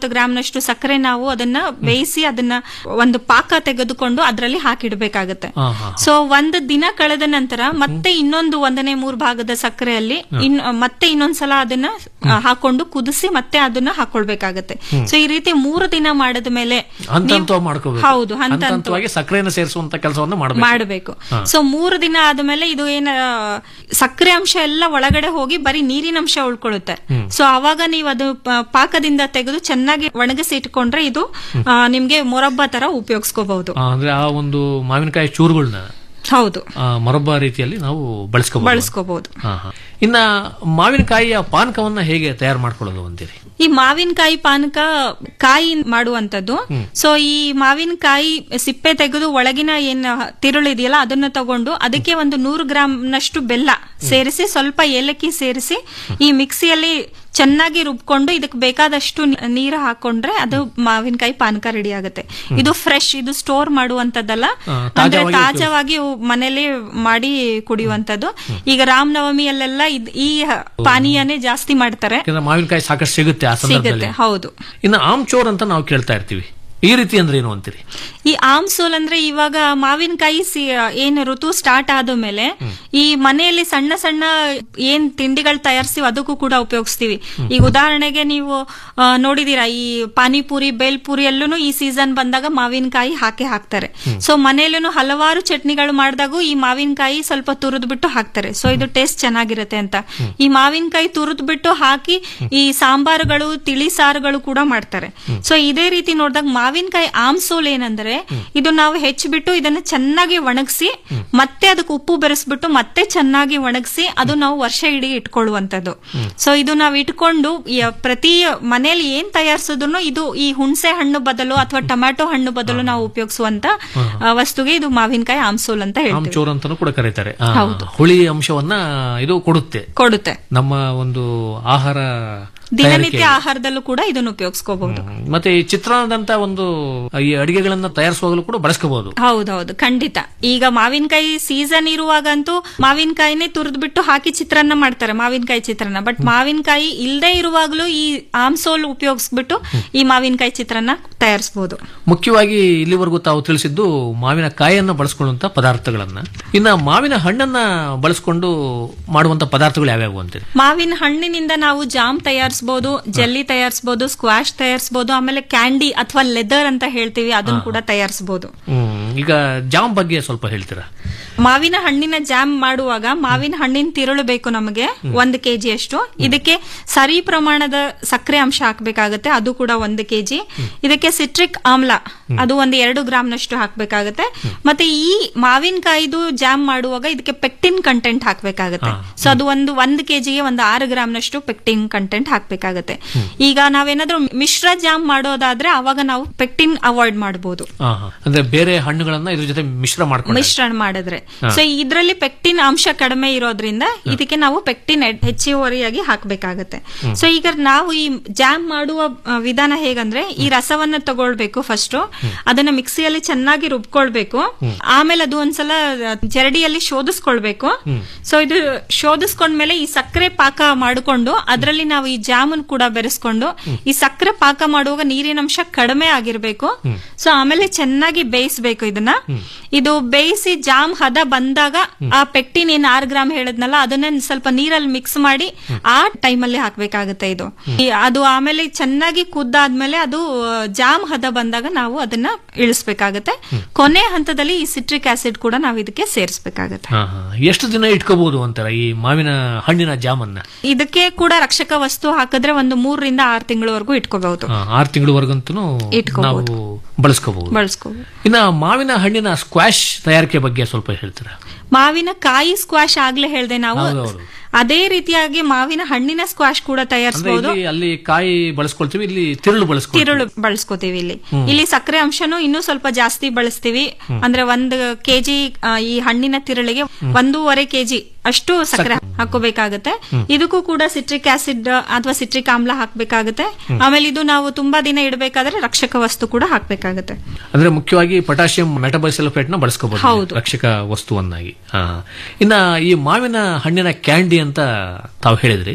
ಐವತ್ತು ಗ್ರಾಮ್ನಷ್ಟು ಸಕ್ಕರೆ ನಾವು ಅದನ್ನ ಬೇಯಿಸಿ ಅದನ್ನ ಒಂದು ಪಾಕ ತೆಗೆದುಕೊಂಡು ಅದರಲ್ಲಿ ಹಾಕಿಡ್ಬೇಕಾಗತ್ತೆ ಹಾ, ಹಾ. ಸೊ ಒಂದು ದಿನ ಕಳೆದ ನಂತರ ಮತ್ತೆ ಇನ್ನೊಂದು ಒಂದನೇ ಮೂರು ಭಾಗದ ಸಕ್ಕರೆಯಲ್ಲಿ ಇನ್ ಮತ್ತೆ ಇನ್ನೊಂದ್ಸಲ ಅದನ್ನ ಆ, ಹಾಕೊಂಡು ಕುದಿಸಿ ಮತ್ತೆ ಅದನ್ನ ಹಾಕೊಳ್ಬೇಕಾಗತ್ತೆ ಸೊ ಈ ರೀತಿ ಮೂರು ದಿನ ಮಾಡಿದ ಮೇಲೆ ಹಂತ ನೀವು- ಹಂತವಾಗಿ ಮಾಡ್ಕೋಬೇಕು ಹೌದು ಹಂತ ಹಂತ ಹಂತ ಹಂತವಾಗಿ ಸಕ್ಕರೆಯನ್ನು ಸೇರಿಸುವಂತ ಕೆಲಸವನ್ನು ಮಾಡಬೇಕು ಮಾಡಬೇಕು ಸೊ ಮೂರು ದಿನ ಆದ್ಮೇಲೆ ಇದು ಏನ ಸಕ್ಕರೆ ಅಂಶ ಎಲ್ಲ ಒಳಗಡೆ ಹೋಗಿ ಬರೀ ನೀರಿನ ಅಂಶ ಉಳ್ಕೊಳ್ಳುತ್ತೆ ಸೊ ಅವಾಗ ನೀವು ಅದು ಪ- ಪಾಕದಿಂದ ತೆಗೆದು ಚೆನ್ನಾಗಿ ಒಣಗಿಸಿ ಇಟ್ಕೊಂಡ್ರೆ ಇದು ಆ, ನಿಮ್ಗೆ ಮೊರಬ್ಬ ತರ ಉಪಯೋಗಿಸ್ಕೋಬಹುದು ಅಂದ್ರೆ ಆ ಒಂದು ಮಾವಿನಕಾಯಿ ಚೂರುಗಳನ್ನ ಹೌದು ಮರಬ್ಬ ರೀತಿಯಲ್ಲಿ ನಾವು ಬಳಸ್ಕೋಬಹುದು ಬಳಸ್ಕೋಬಹುದು ಹಾ, ಹಾ. ಇನ್ನ ಮಾವಿನಕಾಯಿಯ ಪಾನಕವನ್ನ ಹೇಗೆ ತಯಾರು ಮಾಡ್ಕೊಳ್ಳೋದು ಅಂತೀರಿ ಈ ಮಾವಿನಕಾಯಿ ಪಾನಕ ಕಾಯಿ ಮಾಡುವಂತದ್ದು ಸೊ ಈ ಮಾವಿನಕಾಯಿ ಸಿಪ್ಪೆ ತೆಗೆದು ಒಳಗಿನ ಏನ್ ತಿರುಳು ಇದೆಯಲ್ಲ ಅದನ್ನ ತಗೊಂಡು ಅದಕ್ಕೆ ಒಂದು ನೂರು ಗ್ರಾಮ್ ನಷ್ಟು ಬೆಲ್ಲ ಸೇರಿಸಿ ಸ್ವಲ್ಪ ಏಲಕ್ಕಿ ಸೇರಿಸಿ ಈ ಮಿಕ್ಸಿಯಲ್ಲಿ ಚೆನ್ನಾಗಿ ರುಬ್ಕೊಂಡು ಇದಕ್ಕೆ ಬೇಕಾದಷ್ಟು ನಿ- ನೀರು ಹಾಕೊಂಡ್ರೆ ಅದು ಮಾವಿನಕಾಯಿ ಪಾನಕ ರೆಡಿ ಆಗುತ್ತೆ ಇದು ಫ್ರೆಶ್ ಇದು ಸ್ಟೋರ್ ಮಾಡುವಂತದ್ದಲ್ಲ ಹಾ, ಅಂದ್ರೆ ತಾಜಾವಾಗಿ ತಾಜಾವಾಗಿ ಮನೇಲಿ ಮಾಡಿ ಕುಡಿಯುವಂತದ್ದು ಈಗ ರಾಮನವಮಿಯಲ್ಲೆಲ್ಲ ಇದ್- ಈ ಪಾನೀಯನೇ ಜಾಸ್ತಿ ಮಾಡ್ತಾರೆ ಯಾಕಂದ್ರೆ ಮಾವಿನಕಾಯಿ ಸಾಕಷ್ಟು ಸಿಗುತ್ತೆ ಆ ಸಂದರ್ಭದಲ್ಲಿ ಸಿಗುತ್ತೆ ಹೌದು ಇನ್ನು ಆಮ್ಚೋರ್ ಅಂತ ನಾವು ಕೇಳ್ತಾ ಇರ್ತೀವಿ ಈ ರೀತಿ ಅಂದ್ರೆ ಏನು ಅಂತೀರಿ ಈ ಆಮ್ಸೋಲ್ ಅಂದ್ರೆ ಇವಾಗ ಮಾವಿನಕಾಯಿ ಸಿ- ಏನ್ ಋತು ಸ್ಟಾರ್ಟ್ ಆದ ಮೇಲೆ ಈ ಮನೆಯಲ್ಲಿ ಸಣ್ಣ ಸಣ್ಣ ಏನ್ ತಿಂಡಿಗಳು ತಯಾರಿಸ್ತೀವಿ ಅದಕ್ಕೂ ಕೂಡ ಉಪಯೋಗಿಸ್ತೀವಿ ಈಗ ಉದಾಹರಣೆಗೆ ನೀವು ಆ, ನೋಡಿದೀರಾ ಈ ಪಾನಿಪುರಿ ಬೇಲ್ಪುರಿ ಎಲ್ಲೂ ಈ ಸೀಸನ್ ಬಂದಾಗ ಮಾವಿನಕಾಯಿ ಹಾಕಿ ಹಾಕ್ತಾರೆ ಸೊ ಮನೆಯಲ್ಲೂ ಹಲವಾರು ಚಟ್ನಿಗಳು ಮಾಡಿದಾಗೂ ಈ ಮಾವಿನಕಾಯಿ ಸ್ವಲ್ಪ ತುರಿದ್ ಬಿಟ್ಟು ಹಾಕ್ತಾರೆ ಸೊ ಇದು ಟೇಸ್ಟ್ ಚೆನ್ನಾಗಿರುತ್ತೆ ಅಂತ ಈ ಮಾವಿನಕಾಯಿ ತುರಿದ್ ಬಿಟ್ಟು ಹಾಕಿ ಈ ಸಾಂಬಾರುಗಳು ತಿಳಿ ಸಾರುಗಳು ಕೂಡ ಮಾಡ್ತಾರೆ ಸೊ ಇದೇ ರೀತಿ ನೋಡಿದಾಗ ಮಾವಿನಕಾಯಿ ಆಮ್ಸೋಲ್ ಏನಂದ್ರೆ ಇದು ನಾವು ಹೆಚ್ಚಿಬಿಟ್ಟು ಇದನ್ನ ಚೆನ್ನಾಗಿ ಒಣಗಿಸಿ ಮತ್ತೆ ಅದಕ್ಕೆ ಉಪ್ಪು ಬೆರೆಸ್ಬಿಟ್ಟು ಮತ್ತೆ ಚೆನ್ನಾಗಿ ಒಣಗಿಸಿ ಅದು ನಾವು ವರ್ಷ ಇಡೀ ಇಟ್ಕೊಳ್ಳುವಂತದ್ದು ಸೊ ಇದು ನಾವು ಇಟ್ಕೊಂಡು ಯ- ಪ್ರತಿ ಮನೆಯಲ್ಲಿ ಏನ್ ತಯಾರಿಸಿದ್ರು ಇದು ಈ ಹುಣಸೆ ಹಣ್ಣು ಬದಲು ಅಥವಾ ಟೊಮ್ಯಾಟೊ ಹಣ್ಣು ಬದಲು ನಾವು ಉಪಯೋಗಿಸುವಂತ ಆ, ವಸ್ತುಗೆ ಇದು ಮಾವಿನಕಾಯಿ ಆಮ್ಸೋಲ್ ಅಂತ ಹೇಳ್ತೀವಿ ಆಮ್ಚೋರ್ ಅಂತಾನೂ ಕೂಡ ಕರೀತಾರೆ ಆ, ಹುಳಿ ಅಂಶವನ್ನ ಇದು ಕೊಡುತ್ತೆ ಕೊಡುತ್ತೆ ನಮ್ಮ ಒಂದು ಆಹಾರ ದಿನನಿತ್ಯ ಆಹಾರದಲ್ಲೂ ಕೂಡ ಇದನ್ನು ಉಪಯೋಗಿಸ್ಕೋಬಹುದು ಹ್ಮ್. ಮತ್ತೆ ಈ ಚಿತ್ರಾನ್ನದಂತ ಒಂದು ಈ ಅಡಿಗೆಗಳನ್ನ ತಯಾರಿಸುವಾಗಲೂ ಕೂಡ ಬಳಸ್ಕೋಬಹುದು ಹೌದೌದು ಖಂಡಿತ ಈಗ ಮಾವಿನಕಾಯಿ ಸೀಸನ್ ಇರುವಾಗಂತೂ ಮಾವಿನಕಾಯಿನೇ ತುರಿದು ಬಿಟ್ಟು ಹಾಕಿ ಚಿತ್ರಾನ್ನ ಮಾಡ್ತಾರೆ ಮಾವಿನಕಾಯಿ ಚಿತ್ರಾನ್ನ ಬಟ್ ಮಾವಿನಕಾಯಿ ಇಲ್ಲದೆ ಇರುವಾಗಲೂ ಈ ಆಮ್ಸೋಲ್ ಉಪಯೋಗಿಸ್ಬಿಟ್ಟು ಈ ಮಾವಿನಕಾಯಿ ಚಿತ್ರಾನ್ನ ತಯಾರಿಸಬಹುದು ಮುಖ್ಯವಾಗಿ ಇಲ್ಲಿವರೆಗೂ ತಾವು ತಿಳಿಸಿದ್ದು ಮಾವಿನ ಕಾಯಿಯನ್ನ ಬಳಸ್ಕೊಳ್ಳುವಂತ ಪದಾರ್ಥಗಳನ್ನ ಇನ್ನ ಮಾವಿನ ಹಣ್ಣನ್ನ ಬಳಸ್ಕೊಂಡು ಮಾಡುವಂತ ಪದಾರ್ಥಗಳು ಯಾವ್ಯಾವು ಅಂತೀರಿ ಮಾವಿನ ಹಣ್ಣಿನಿಂದ ನಾವು ಜಾಮ್ ತಯಾರಿಸಬಹುದು ಜೆಲ್ಲಿ ತಯಾರಿಸಬಹುದು ಸ್ಕ್ವಾಶ್ ತಯಾರಿಸಬಹುದು ಆಮೇಲೆ ಕ್ಯಾಂಡಿ ಅಥವಾ ಲೆದರ್ ಅಂತ ಹೇಳ್ತೀವಿ ಅದನ್ನು ಕೂಡ ತಯಾರಿಸಬಹುದು ಹ್ಮ್ ಈಗ ಜಾಮ್ ಬಗ್ಗೆ ಸ್ವಲ್ಪ ಹೇಳ್ತೀರಾ ಮಾವಿನ ಹಣ್ಣಿನ ಜಾಮ್ ಮಾಡುವಾಗ ಮಾವಿನ ಹಣ್ಣಿನ ತಿರುಳು ಬೇಕು ನಮಗೆ ಒಂದು ಕೆಜಿ ಅಷ್ಟು ಇದಕ್ಕೆ ಸರಿ ಪ್ರಮಾಣದ ಸಕ್ಕರೆ ಅಂಶ ಹಾಕ್ಬೇಕಾಗತ್ತೆ ಅದು ಕೂಡ ಒಂದು ಕೆಜಿ ಇದಕ್ಕೆ ಸಿಟ್ರಿಕ್ ಆಮ್ಲ ಅದು ಒಂದು ಎರಡು ಗ್ರಾಮ್ ನಷ್ಟು ಹಾಕ್ಬೇಕಾಗತ್ತೆ ಮತ್ತೆ ಈ ಮಾವಿನಕಾಯಿದು ಜಾಮ್ ಮಾಡುವಾಗ ಇದಕ್ಕೆ ಪೆಕ್ಟಿನ್ ಕಂಟೆಂಟ್ ಹಾಕ್ಬೇಕಾಗತ್ತೆ ಸೊ ಅದು ಒಂದು ಒಂದು ಕೆಜಿಗೆ ಒಂದು ಆರು ಗ್ರಾಮ್ ನಷ್ಟು ಪೆಕ್ಟಿನ್ ಕಂಟೆಂಟ್ ಹಾಕ್ಬೇಕಾಗತ್ತೆ ಈಗ ನಾವೇನಾದ್ರೂ ಮಿಶ್ರ ಜಾಮ್ ಮಾಡೋದಾದ್ರೆ ಅವಾಗ ನಾವು ಪೆಕ್ಟಿನ್ ಅವಾಯ್ಡ್ ಮಾಡಬಹುದು ಆ, ಹಾ. ಅಂದ್ರೆ ಬೇರೆ ಹಣ್ಣುಗಳನ್ನ ಇದ್ರ ಜೊತೆ ಮಿಶ್ರ ಮಾಡ್ಕೊಂಡು ಮಿಶ್ರಣ ಮಾಡಿದ್ರೆ ಸೊ ಇದರಲ್ಲಿ ಪೆಕ್ಟಿನ್ ಅಂಶ ಕಡಿಮೆ ಇರೋದ್ರಿಂದ ಇದಕ್ಕೆ ನಾವು ಪೆಕ್ಟಿನ್ ಎಡ್- ಹೆಚ್ಚುವರಿಯಾಗಿ ಹಾಕ್ಬೇಕಾಗತ್ತೆ ಸೊ ಈಗ ನಾವು ಈ ಜಾಮ್ ಮಾಡುವ ಆ, ವಿಧಾನ ಹೇಗಂದ್ರೆ ಈ ರಸವನ್ನ ತಗೊಳ್ಬೇಕು ಫಸ್ಟ್ ಅದನ್ನ ಮಿಕ್ಸಿಯಲ್ಲಿ ಚೆನ್ನಾಗಿ ರುಬ್ಕೊಳ್ಬೇಕು ಆಮೇಲೆ ಅದು ಒಂದ್ಸಲ ಜರಡಿಯಲ್ಲಿ ಶೋಧಿಸ್ಕೊಳ್ಬೇಕು ಸೊ ಇದು ಶೋಧಿಸ್ಕೊಂಡ್ಮೇಲೆ ಈ ಸಕ್ಕರೆ ಪಾಕ ಮಾಡಿಕೊಂಡು ಅದರಲ್ಲಿ ನಾವು ಈ ಜಾಮನ್ ಕೂಡ ಬೆರೆಸ್ಕೊಂಡು ಈ ಸಕ್ಕರೆ ಪಾಕ ಮಾಡುವಾಗ ನೀರಿನ ಅಂಶ ಕಡಿಮೆ ಆಗಿರ್ಬೇಕು ಸೊ ಆಮೇಲೆ ಚೆನ್ನಾಗಿ ಬೇಯಿಸ್ಬೇಕು ಇದನ್ನ ಇದು ಬೇಯಿಸಿ ಜಾಮ್ ಹದ ಬಂದಾಗ ಆ ಪೆಕ್ಟಿನ್ ಏನ್ ಆರ್ ಗ್ರಾಮ್ ಹೇಳದ್ನಲ್ಲ ಅದನ್ನ ಸ್ವಲ್ಪ ನೀರಲ್ಲಿ ಮಿಕ್ಸ್ ಮಾಡಿ ಆ ಟೈಮಲ್ಲಿ ಹಾಕ್ಬೇಕಾಗತ್ತೆ ಇದು ಈ- ಅದು ಆಮೇಲೆ ಚೆನ್ನಾಗಿ ಕುದ್ದಾದ್ಮೇಲೆ ಅದು ಆ, ಜಾಮ್ ಹದ ಬಂದಾಗ ನಾವು ಅದನ್ನ ಇಳಿಸ್ಬೇಕಾಗತ್ತೆ ಕೊನೆ ಹಂತದಲ್ಲಿ ಈ ಸಿಟ್ರಿಕ್ ಆಸಿಡ್ ಕೂಡ ನಾವು ಇದಕ್ಕೆ ಸೇರಿಸಬೇಕಾಗತ್ತೆ ಹಾ, ಹಾ. ಎಷ್ಟು ದಿನ ಇಟ್ಕೋಬಹುದು ಅಂತಾರ ಈ ಮಾವಿನ ಹಣ್ಣಿನ ಜಾಮನ್ನ ಇದಕ್ಕೆ ಕೂಡ ರಕ್ಷಕ ವಸ್ತು ಹಾಕಿದ್ರೆ ಒಂದು ಮೂರರಿಂದ ಆರು ತಿಂಗಳವರೆಗೂ ಇಟ್ಕೋಬಹುದು ಆ, ಆರು ತಿಂಗಳವರೆಗಂತೂ ಇಟ್ಕೋಬಹುದು. ನಾವು ಬಳಸ್ಕೋಬಹುದು ಬಳಸ್ಕೋಬಹುದು ಇನ್ನ ಮಾವಿನ ಹಣ್ಣಿನ ಸ್ಕ್ವಾಶ್ ತಯಾರಿಕೆ ಬಗ್ಗೆ ಸ್ವಲ್ಪ ಹೇಳ್ತೀರಾ ಮಾವಿನ ಕಾಯಿ ಸ್ಕ್ವಾಶ್ ಆಗ್ಲೇ ಹೇಳ್ದೆ ನಾವು ಹೌದೌದು. ಅದೇ ರೀತಿಯಾಗಿ ಮಾವಿನ ಹಣ್ಣಿನ ಸ್ಕ್ವಾಶ್ ಕೂಡ ಅಂದ್ರೆ ತಯಾರಿಸಬಹುದು ಇಲ್ಲಿ ಅಲ್ಲಿ ಕಾಯಿ ಬಳಸ್ಕೊಳ್ತೀವಿ ಇಲ್ಲಿ ತಿರುಳು ಬಳಸ್ಕೊಳ್ತೀವಿ ತಿರುಳು ಬಳಸ್ಕೋತೀವಿ ಇಲ್ಲಿ ಇಲ್ಲಿ ಸಕ್ಕರೆ ಅಂಶನೂ ಇನ್ನೂ ಸ್ವಲ್ಪ ಜಾಸ್ತಿ ಬಳಸ್ತೀವಿ ಅಂದ್ರೆ ಒಂದು ಕೆಜಿ ಈ ಹಣ್ಣಿನ ತಿರುಳಿಗೆ ಒಂದೂವರೆ ಕೆಜಿ ಅಷ್ಟು ಸಕ್ಕರೆ ಹಾಕೋಬೇಕಾಗತ್ತೆ ಇದಕ್ಕೂ ಕೂಡ ಸಿಟ್ರಿಕ್ ಆಸಿಡ್ ಅಥವಾ ಸಿಟ್ರಿಕ್ ಆಮ್ಲ ಹಾಕ್ಬೇಕಾಗತ್ತೆ ಆಮೇಲೆ ಇದು ನಾವು ತುಂಬಾ ದಿನ ಇಡಬೇಕಾದ್ರೆ ರಕ್ಷಕ ವಸ್ತು ಕೂಡ ಹಾಕ್ಬೇಕಾಗತ್ತೆ ಅಂದ್ರೆ ಮುಖ್ಯವಾಗಿ ಪೊಟ್ಯಾಷಿಯಂ ಮೆಟಬೈಸಲ್ಫೇಟ್ ನ ಬಳಸ್ಕೋಬಹುದು ಹೌದು. ರಕ್ಷಕ ವಸ್ತುವನ್ನಾಗಿ ಹಾ. ಇನ್ನ ಈ ಮಾವಿನ ಹಣ್ಣಿನ ಕ್ಯಾಂಡಿ ಅಂತ ತಾವು ಹೇಳಿದ್ರಿ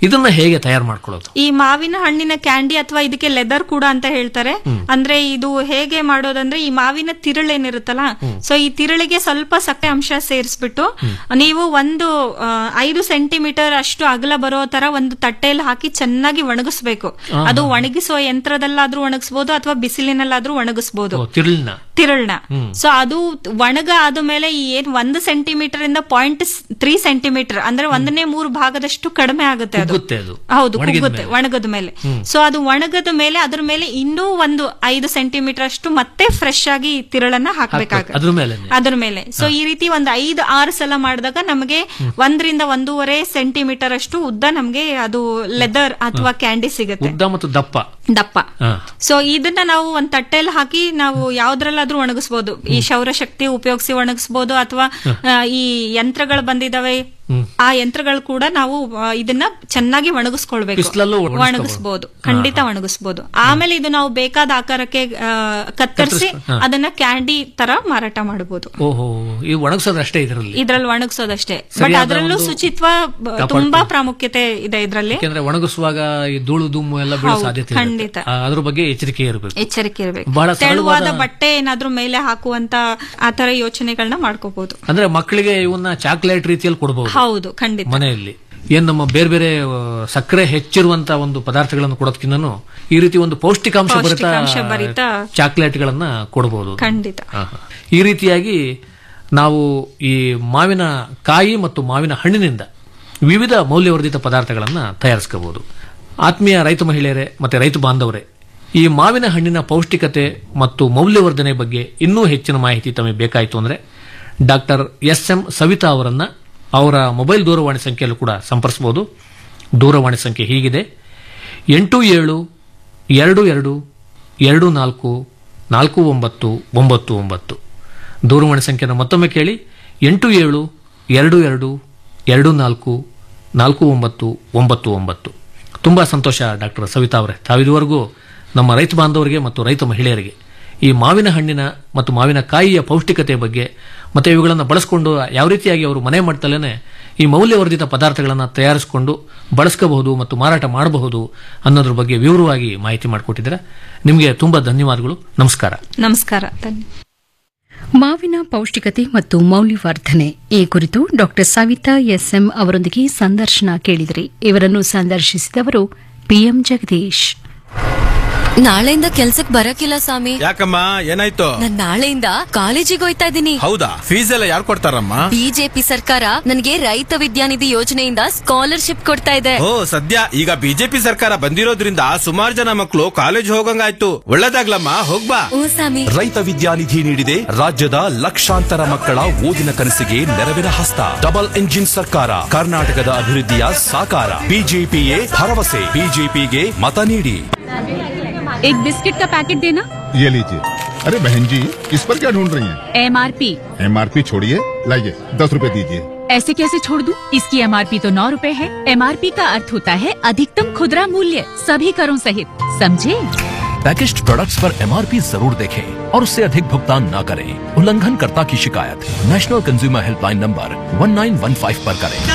ಇದನ್ನ ಹೇಗೆ ತಯಾರು ಮಾಡ್ಕೊಳ್ಳೋದು ಈ ಮಾವಿನ ಹಣ್ಣಿನ ಕ್ಯಾಂಡಿ ಅಥವಾ ಇದಕ್ಕೆ ಲೆದರ್ ಕೂಡ ಅಂತ ಹೇಳ್ತಾರೆ ಅಂದ್ರೆ ಇದು ಹೇಗೆ ಮಾಡೋದಂದ್ರೆ ಈ ಮಾವಿನ ತಿರುಳೇನಿರುತ್ತಲ್ಲ ಸೊ ಈ ತಿರುಳಿಗೆ ಸ್ವಲ್ಪ ಸಕ್ಕರೆ ಅಂಶ ಸೇರಿಸ್ಬಿಟ್ಟು ನೀವು ಒಂದು ಆ, ಐದು ಸೆಂಟಿಮೀಟರ್ ಅಷ್ಟು ಅಗಲ ಬರೋ ತರ ಒಂದು ತಟ್ಟೆಯಲ್ಲಿ ಹಾಕಿ ಚೆನ್ನಾಗಿ ಒಣಗಿಸ್ಬೇಕು ಅದು ಒಣಗಿಸುವ ಯಂತ್ರದಲ್ಲಾದ್ರೂ ಒಣಗಿಸ್ಬೋದು ಅಥವಾ ಬಿಸಿಲಿನಲ್ಲಾದ್ರೂ ಒಣಗಿಸ್ಬೋದು ತಿರುಳಿನ ತಿರುಳ್ನ ಸೊ ಅದು ಒಣಗ ಆದ್ಮೇಲೆ ಈ ಏನ್ ಒಂದು ಸೆಂಟಿಮೀಟರ್ ಇಂದ ಪಾಯಿಂಟ್ ತ್ರೀ ಸೆಂಟಿಮೀಟರ್ ಅಂದ್ರೆ ಒಂದನೇ ಮೂರು ಭಾಗದಷ್ಟು ಕಡಿಮೆ ಆಗುತ್ತೆ ಅದು ಕುಗ್ಗುತ್ತೆ ಅದು. ಹೌದು ಒಣಗಿದ ಕುಗ್ಗುತ್ತೆ ಮೇಲೆ. ಒಣಗದ ಮೇಲೆ ಸೊ ಅದು ಒಣಗದ ಮೇಲೆ ಅದ್ರ ಮೇಲೆ ಇನ್ನೂ ಒಂದು ಐದು ಸೆಂಟಿಮೀಟರ್ ಅಷ್ಟು ಮತ್ತೆ ಫ್ರೆಶ್ ಆಗಿ ತಿರುಳನ್ನ ಹಾಕ್ಬೇಕಾಗುತ್ತೆ ಅದ್ರ ಮೇಲೆನೆ. ಅದ್ರ ಮೇಲೆ ಸೊ ಈ ರೀತಿ ಒಂದು ಐದು ಆರು ಸಲ ಮಾಡಿದಾಗ ನಮಗೆ ಒಂದರಿಂದ ಒಂದೂವರೆ ಸೆಂಟಿಮೀಟರ್ ಅಷ್ಟು ಉದ್ದ ನಮಗೆ ಅದು ಲೆದರ್ ಅಥವಾ ಕ್ಯಾಂಡಿ ಸಿಗುತ್ತೆ ಉದ್ದ ಮತ್ತು ದಪ್ಪ ದಪ್ಪ ಹಾ. ಸೊ ಇದನ್ನ ನಾವು ಒಂದ್ ತಟ್ಟೆಯಲ್ಲಿ ಹಾಕಿ ನಾವು ಯಾವ್ದ್ರಲ್ಲಾದ್ರೂ ಒಣಗಿಸ್ಬೋದು ಈ ಸೌರಶಕ್ತಿ ಉಪಯೋಗಿಸಿ ಒಣಗಿಸ್ಬೋದು ಅಥವಾ ಆ, ಈ ಯಂತ್ರಗಳು ಬಂದಿದಾವೆ ಆ ಯಂತ್ರಗಳು ಕೂಡ ನಾವು ಆ, ಇದನ್ನ ಚೆನ್ನಾಗಿ ಒಣಗಿಸ್ಕೊಳ್ಬೇಕು ಬಿಸ್ಲಲ್ಲೂ ಒಣಗಿಸ್ಕೊಬೋದು. ಒಣಗಿಸ್ಬೋದು ಖಂಡಿತ ಒಣಗಿಸ್ಬೋದು ಆಮೇಲೆ ಇದು ನಾವು ಬೇಕಾದ ಆಕಾರಕ್ಕೆ ಆ, ಕತ್ತರಿಸಿ ಹಾ. ಅದನ್ನ ಕ್ಯಾಂಡಿ ತರ ಮಾರಾಟ ಮಾಡಬಹುದು ಓಹೋ ಈ ಒಣಗಿಸೋದು ಅಷ್ಟೇ ಇದರಲ್ಲಿ ಇದ್ರಲ್ಲಿ ಒಣಗಿಸೋದಷ್ಟೇ ಬಟ್ ಸರಿಯಾದ ಅದರಲ್ಲೂ ಒಂದು ಶುಚಿತ್ವ ಬ- ಕಾಪಾಡ್ಕೊಳ್ಳಿ. ತುಂಬಾ ಪ್ರಾಮುಖ್ಯತೆ ಇದೆ ಇದರಲ್ಲಿ ಯಾಕೆಂದ್ರೆ ಒಣಗಿಸುವಾಗ ಈ ಧೂಳು ದುಮ್ಮು ಎಲ್ಲ ಬೀಳೋ ಹೌದು, ಸಾಧ್ಯತೆ ಇರುತ್ತೆ. ಖಂಡಿತ. ಆ, ಅದ್ರ ಬಗ್ಗೆ ಎಚ್ಚರಿಕೆ ಇರಬೇಕು ಎಚ್ಚರಿಕೆ ಇರಬೇಕು ಬಹಳ ತೆಳುವಾದ ಸರಳವಾದ- ಬಟ್ಟೆ ಏನಾದ್ರೂ ಮೇಲೆ ಹಾಕುವಂತ ಆತರ ಯೋಚನೆಗಳನ್ನ ಮಾಡ್ಕೋಬಹುದು ಅಂದ್ರೆ ಮಕ್ಕಳಿಗೆ ಇವನ್ನ ಚಾಕ್ಲೇಟ್ ರೀತಿಯಲ್ಲಿ ಕೊಡಬಹುದು ಹೌದು ಖಂಡಿತ ಮನೆಯಲ್ಲಿ ಏನ್ ನಮ್ಮ ಬೇರೆ ಬೇರೆ ಆ, ಸಕ್ಕರೆ ಹೆಚ್ಚಿರುವಂತ ಒಂದು ಪದಾರ್ಥಗಳನ್ನು ಕೊಡೋದಕ್ಕಿಂತ ಈ ರೀತಿ ಒಂದು ಪೌಷ್ಟಿಕಾಂಶ ಭರಿತ ಪೌಷ್ಟಿಕಾಂಶ ಭರಿತ ಚಾಕ್ಲೇಟ್ಗಳನ್ನ ಕೊಡಬಹುದು ಖಂಡಿತ ಆಹಾ. ಈ ರೀತಿಯಾಗಿ ನಾವು ಈ ಮಾವಿನ ಕಾಯಿ ಮತ್ತು ಮಾವಿನ ಹಣ್ಣಿನಿಂದ ವಿವಿಧ ಮೌಲ್ಯವರ್ಧಿತ ಪದಾರ್ಥಗಳನ್ನ ತಯಾರಿಸ್ಕೋಬಹುದು ಆತ್ಮೀಯ ರೈತ ಮಹಿಳೆಯರೇ ಮತ್ತೆ ರೈತ ಬಾಂಧವರೇ ಈ ಮಾವಿನ ಹಣ್ಣಿನ ಪೌಷ್ಟಿಕತೆ ಮತ್ತು ಮೌಲ್ಯವರ್ಧನೆ ಬಗ್ಗೆ ಇನ್ನೂ ಹೆಚ್ಚಿನ ಮಾಹಿತಿ ತಮಗೆ ಬೇಕಾಯಿತು ಅಂದ್ರೆ ಡಾಕ್ಟರ್ ಎಸ್ ಎಂ ಸವಿತಾ ಅವರನ್ನ ಅವರ ಮೊಬೈಲ್ ದೂರವಾಣಿ ಸಂಖ್ಯೆಯಲ್ಲೂ ಕೂಡ ಸಂಪರ್ಸಬಹುದು ದೂರವಾಣಿ ಸಂಖ್ಯೆ ಹೀಗಿದೆ ಎಂಟು ಏಳು ಎರಡು ಎರಡು ಎರಡು ನಾಲ್ಕು ನಾಲ್ಕು ಒಂಬತ್ತು ಒಂಬತ್ತು ಒಂಬತ್ತು ದೂರವಾಣಿ ಸಂಖ್ಯೆಯನ್ನು ಮತ್ತೊಮ್ಮೆ ಕೇಳಿ ಎಂಟು ಏಳು ಎರಡು ಎರಡು ಎರಡು ನಾಲ್ಕು ನಾಲ್ಕು ಒಂಬತ್ತು ಒಂಬತ್ತು ಒಂಬತ್ತು ತುಂಬ ಸಂತೋಷ ಡಾಕ್ಟರ್ ಸವಿತಾ ಅವರೇ ತಾವಿದುವರೆಗೂ ನಮ್ಮ ರೈತ ಬಾಂಧವರಿಗೆ ಮತ್ತು ರೈತ ಮಹಿಳೆಯರಿಗೆ ಈ ಮಾವಿನ ಹಣ್ಣಿನ ಮತ್ತು ಮಾವಿನ ಕಾಯಿಯ ಪೌಷ್ಟಿಕತೆ ಬಗ್ಗೆ ಮತ್ತೆ ಇವುಗಳನ್ನು ಬಳಸಿಕೊಂಡು ಯಾವ ರೀತಿಯಾಗಿ ಅವರು ಮನೆ ಮಟ್ಟದಲ್ಲೇ ಈ ಮೌಲ್ಯವರ್ಧಿತ ಪದಾರ್ಥಗಳನ್ನು ತಯಾರಿಸಿಕೊಂಡು ಬಳಸ್ಕೋಬಹುದು ಮತ್ತು ಮಾರಾಟ ಮಾಡಬಹುದು ಅನ್ನೋದ್ರ ಬಗ್ಗೆ ವಿವರವಾಗಿ ಮಾಹಿತಿ ಮಾಡಿಕೊಟ್ಟಿದ್ದೀರಾ ನಿಮಗೆ ತುಂಬಾ ಧನ್ಯವಾದಗಳು ನಮಸ್ಕಾರ ನಮಸ್ಕಾರ ಧನ್ಯ ಮಾವಿನ ಪೌಷ್ಟಿಕತೆ ಮತ್ತು ಮೌಲ್ಯವರ್ಧನೆ ಈ ಕುರಿತು ಡಾಕ್ಟರ್ ಸವಿತಾ ಎಸ್ಎಂ ಅವರೊಂದಿಗೆ ಸಂದರ್ಶನ ಕೇಳಿದಿರಿ ಇವರನ್ನು ಸಂದರ್ಶಿಸಿದವರು ಪಿಎಂ ಜಗದೀಶ್ ನಾಳೆಯಿಂದ ಕೆಲ್ಸಕ್ ಬರಕಿಲ್ಲ ಸ್ವಾಮಿ ಯಾಕಮ್ಮ ಏನಾಯ್ತು ನಾನ್ ನಾಳೆಯಿಂದ ಕಾಲೇಜಿಗೆ ಹೋಯ್ತಾ ಇದ್ದೀನಿ ಹೌದಾ ಫೀಸ್ ಎಲ್ಲ ಯಾರು ಕೊಡ್ತಾರಮ್ಮ ಬಿಜೆಪಿ ಸರ್ಕಾರ ನನಗೆ ರೈತ ವಿದ್ಯಾನಿಧಿ ಯೋಜನೆಯಿಂದ ಸ್ಕಾಲರ್ಶಿಪ್ ಕೊಡ್ತಾ ಇದೆ ಓ ಸದ್ಯ ಈಗ ಬಿಜೆಪಿ ಸರ್ಕಾರ ಬಂದಿರೋದ್ರಿಂದ ಸುಮಾರು ಜನ ಮಕ್ಕಳು ಕಾಲೇಜ್ ಹೋಗಂಗಾಯ್ತು ಒಳ್ಳೇದಾಗ್ಲಮ್ಮ ಹೋಗ್ಬಾ ಓ ಸ್ವಾಮಿ ರೈತ ವಿದ್ಯಾನಿಧಿ ನೀಡಿದೆ ರಾಜ್ಯದ ಲಕ್ಷಾಂತರ ಮಕ್ಕಳ ಓದಿನ ಕನಸಿಗೆ ನೆರವಿನ ಹಸ್ತ ಡಬಲ್ ಎಂಜಿನ್ ಸರ್ಕಾರ ಕರ್ನಾಟಕದ ಅಭಿವೃದ್ಧಿಯ ಸಾಕಾರ ಬಿಜೆಪಿಯೇ ಭರವಸೆ ಬಿಜೆಪಿಗೆ ಮತ ನೀಡಿ एक बिस्किट का पैकेट देना ये लीजिए अरे बहन जी इस पर क्या ढूंढ रही हैं? एमआरपी एमआरपी छोड़िए लाइए दस रुपए दीजिए ऐसे कैसे छोड़ दूं? इसकी एमआरपी तो नौ रूपए है एमआरपी का अर्थ होता है अधिकतम खुदरा मूल्य सभी करों सहित समझे पैकेज्ड प्रोडक्ट्स पर एमआरपी जरूर देखें और उससे अधिक भुगतान न करें उल्लंघनकर्ता की शिकायत नेशनल कंज्यूमर हेल्पलाइन नंबर 1915 पर करें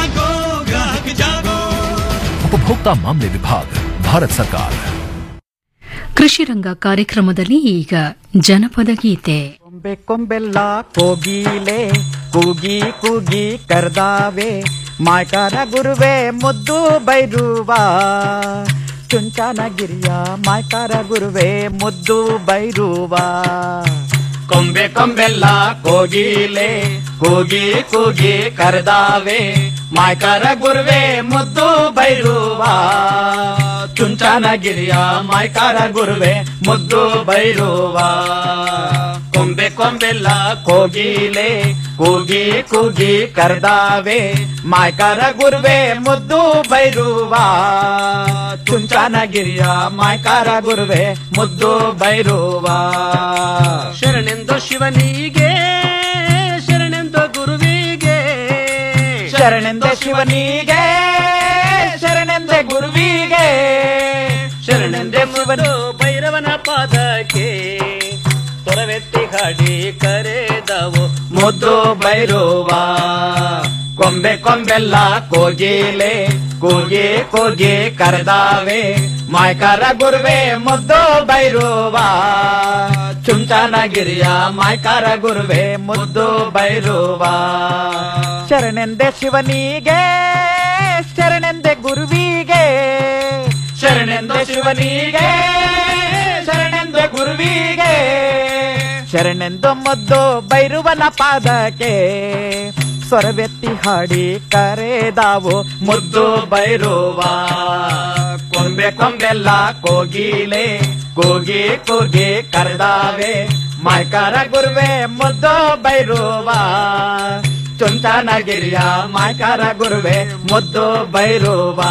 उपभोक्ता मामले विभाग भारत सरकार ಕೃಷಿ ರಂಗ ಕಾರ್ಯಕ್ರಮದಲ್ಲಿ ಈಗ ಜನಪದ ಗೀತೆ ಕೊಂಬೆ ಕೊಂಬೆಲ್ಲ ಕೋಗಿಲೆ ಕೂಗಿ ಕೂಗಿ ಕರ್ದಾವೆ ಮಾಯ್ಕಾರ ಗುರುವೆ ಮುದ್ದು ಬೈರುವ ಚುಂಚನಗಿರಿಯ ಮಾಯ್ಕಾರ ಗುರುವೆ ಮುದ್ದು ಬೈರುವ ಕೊಂಬೆ ಕೊಂಬೆಲ್ಲ ಕೋಗಿಲೆ ಕೂಗಿ ಕೂಗಿ ಕರ್ದಾವೆ ಮಾಯ್ಕಾರ ಗುರುವೆ ಮುದ್ದು ಬೈರುವ ಚುಂಚನಗಿರಿಯ ಮಾಯ್ಕಾರ ಗುರುವೆ ಮುದ್ದು ಬೈರುವ ಕೊಂಬೆ ಕೊಂಬೆಲ್ಲ ಕೋಗಿಲೆ ಕೂಗಿ ಕೂಗಿ ಕರ್ದಾವೆ ಮಾಯ್ಕಾರ ಗುರುವೆ ಮುದ್ದು ಬೈರುವ ಚುಂಚನಗಿರಿಯ ಮಾಯ್ಕಾರ ಗುರುವೆ ಮುದ್ದು ಬೈರುವ ಶರಣೆಂದು ಶಿವನಿಗೆ ಶರಣೆಂದು ಗುರುವಿಗೆ ಶರಣೆಂದೆ ಶಿವನಿಗೆ ಶರಣೆಂದೆ ಗುರುವಿಗೆ ಶರಣೆಂದೆ ಶಿವನು ಭೈರವನ ಪಾದಕ್ಕೆ ತೊರವೆತ್ತಿ ಹಾಡಿ ಕರೆದವು ಮುದ್ದು ಬೈರುವ ಕೊಂಬೆ ಕೊಂಬೆಲ್ಲ ಕೋಗಿಲೆ ಕೂಗಿ ಕೂಗಿ ಕರೆದಾವೆ ಮಾಯ್ಕರ ಗುರುವೆ ಮುದ್ದು ಬೈರುವ ಚುಂಚನಗಿರಿಯ ಮಾಯ್ಕರ ಗುರುವೆ ಮುದ್ದು ಬೈರುವ ಶರಣೆಂದೆ ಶಿವನಿಗೆ ಶರಣೆಂದೆ ಗುರುವಿಗೆ ಶರಣೆಂದೆ ಶಿವನಿಗೆ ಶರಣೆಂದೆ ಗುರುವಿಗೆ ಶರಣೆಂದು ಮುದ್ದು ಬೈರುವನ ಪಾದಕ್ಕೆ ಸ್ವರವೆತ್ತಿ ಹಾಡಿ ಕರೆದಾವು ಮುದ್ದು ಬೈರುವ ಕೊಂಬೆ ಕೊಂಬೆಲ್ಲ ಕೋಗಿಲೆ ಕೂಗಿ ಕೂಗಿ ಕರೆದಾವೆ ಮಾಯ್ಕರ ಗುರುವೆ ಮುದ್ದು ಬೈರುವ ಚುಂಚನಗಿರಿಯ ಮಾಯ್ಕರ ಗುರುವೆ ಮುದ್ದು ಬೈರುವ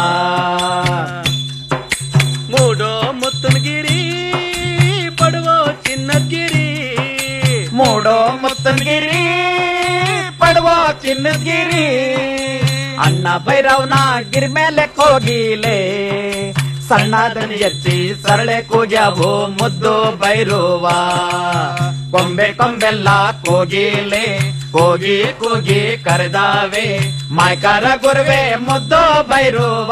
ಮೂಡೋ ಮುತ್ತನಗಿರಿ ಪಡುವ ಚಿನ್ನಗಿರಿ ಮೂಡೋ ಮುತ್ತನಗಿರಿ ಪಡುವ ಚಿನ್ನಗಿರಿ ಅಣ್ಣ ಭೈರವನ ಗಿರಿ ಮೇಲೆ ಕೋಗಿಲೆ ಸಣ್ಣದನಿ ಎತ್ತಿ ಸರಳೆ ಕೂಗ್ಯಾವು ಮುದ್ದು ಬೈರುವ ಕೊಂಬೆ ಕೊಂಬೆಲ್ಲ ಕೋಗಿಲೆ ಕೂಗಿ ಕೂಗಿ ಕರೆದಾವೆ ಮಾಯ್ಕರ ಗುರುವೆ ಮುದ್ದು ಬೈರುವ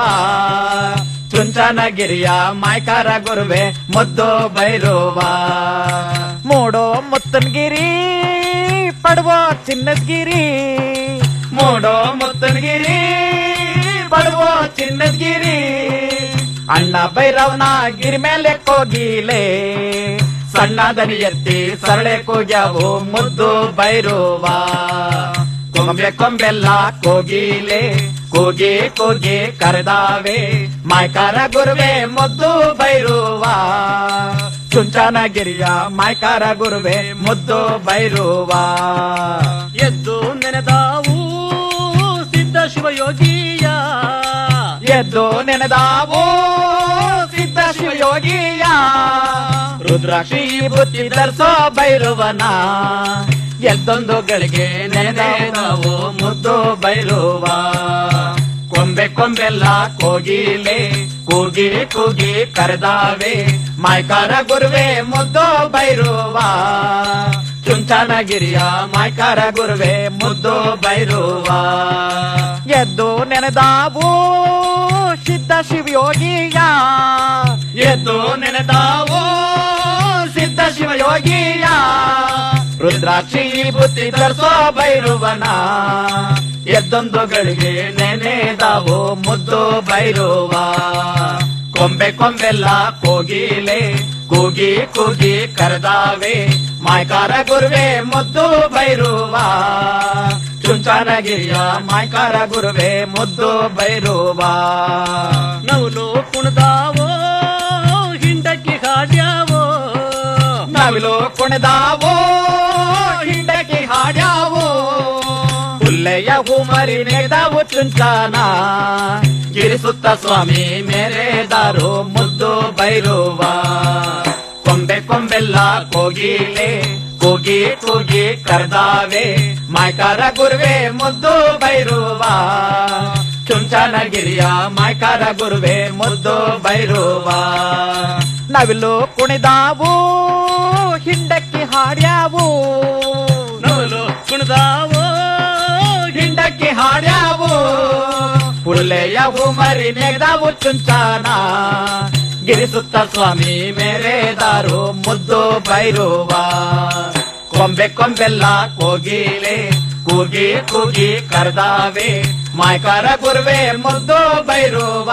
ಚುಂಚನಗಿರಿಯ ಮಾಯ್ಕರ ಗುರುವೆ ಮುದ್ದು ಬೈರುವ ಮೂಡೋ ಮುತ್ತನಗಿರಿ ಪಡುವ ಚಿನ್ನದ್ಗಿರಿ ಮೂಡೋ ಮುತ್ತನಗಿರಿ ಪಡುವ ಚಿನ್ನದ್ಗಿರಿ ಅಣ್ಣ ಭೈರವನ ಗಿರಿ ಮೇಲೆ ಕೋಗಿಲೆ ಸಣ್ಣದನಿ ಎತ್ತಿ ಸರಳೆ ಕೂಗ್ಯಾವು ಮುದ್ದು ಬೈರುವ ಕೊಂಬೆ ಕೊಂಬೆಲ್ಲ ಕೋಗಿಲೆ ಕೂಗಿ ಕೂಗಿ ಕರೆದಾವೆ ಮಾಯ್ಕರ ಗುರುವೆ ಮುದ್ದು ಬೈರುವ ಚುಂಚನಗಿರಿಯ ಮಾಯ್ಕರ ಗುರುವೆ ಮುದ್ದು ಬೈರುವ ಎದ್ದು ನೆನೆದಾವು ಸಿದ್ಧ ಶಿವಯೋಗಿಯ ಎದ್ದು ನೆನೆದಾವು ಸಿದ್ಧ ಶಿವಯೋಗಿಯ ರುದ್ರಾಕ್ಷಿ ಬುತ್ತಿ ಧರಿಸೋ ಬೈರುವನ ಎದ್ದೊಂದು ಗಳಿಗೆ ನೆನೆದಾವು ಮುದ್ದು ಬೈರುವ ಕೊಂಬೆ ಕೊಂಬೆಲ್ಲ ಕೋಗಿಲೆ ಕೂಗಿ ಕೂಗಿ ಕರೆದಾವೆ ಮಾಯ್ಕಾರ ಗುರುವೆ ಮುದ್ದು ಬೈರುವ ಚುಂಚನಗಿರಿಯ ಮಾಯ್ಕಾರ ಗುರುವೆ ಮುದ್ದು ಬೈರುವ ಎದ್ದು ನೆನೆದಾವು ಸಿದ್ಧ ಶಿವಯೋಗಿಯ ಎದ್ದು ನೆನೆದಾವು ಸಿದ್ಧ ಶಿವಯೋಗಿಯ ರುದ್ರಾಕ್ಷಿ ಬುತ್ತಿ ಧರಿಸೋ ಬೈರುವನ ಎದ್ದೊಂದು ಗಳಿಗೆ ನೆನೆದಾವು ಮುದ್ದು ಬೈರುವ ಕೊಂಬೆ ಕೊಂಬೆಲ್ಲ ಕೋಗಿಲೆ ಕೂಗಿ ಕೂಗಿ ಕರೆದಾವೆ ಮಾಯ್ಕಾರ ಗುರುವೆ ಮುದ್ದು ಬೈರುವ ಚುಂಚನಗಿರಿಯ ಮಾಯ್ಕಾರ ಗುರುವೆ ಮುದ್ದು ಬೈರುವ ನವಲು ಕುಣದಾವೋ ಹಿಂಡಕ್ಕಿ ಹಾಡ್ಯಾವೋ ನವಿಲು ಕುಣಿದಾವೋ ಹಿಂಡಕಿ ಹಾಡ್ಯಾವು ಹುಲ್ಲೆಯ ಹೂಮರಿ ನೆಗೆದಾವು ಚುಂಚಾನ ಗಿರಿಸುತ್ತ ಸ್ವಾಮಿ ಮೇರೆದಾರು ಮುದ್ದು ಬೈರುವ ಕೊಂಬೆ ಕೊಂಬೆಲ್ಲ ಕೋಗಿಲೆ ಕೂಗಿ ಕೂಗಿ ಕರ್ದಾವೆ ಮಾಯ್ಕಾರ ಗುರುವೆ ಮುದ್ದು ಬೈರುವ ಚುಂಚನಗಿರಿಯ ಮಾಯ್ಕಾರ ಗುರುವೆ ಮುದ್ದು ಬೈರುವ ನವಿಲು ಕುಣಿದಾವು ಹಿಂಡಕ್ಕಿ ಹಾಡ್ಯಾವು ನವಲು ಕುಣದಾವೋ ಹಿಂಡಕ್ಕಿ ಹಾಡ್ಯಾವು ಹುಲ್ಲೆಯ ಮರಿ ನೆಗೆದಾವು ಚುಂಚಾನ ಗಿರಿಸುತ್ತ ಸ್ವಾಮಿ ಮೇರೆದಾರು ಮುದ್ದು ಬೈರುವ ಕೊಂಬೆ ಕೊಂಬೆಲ್ಲ ಕೋಗಿಲೆ ಕೂಗಿ ಕೂಗಿ ಕರ್ದಾವೆ ಮಾಯ್ಕಾರ ಗುರುವೆ ಮುದ್ದು ಬೈರುವ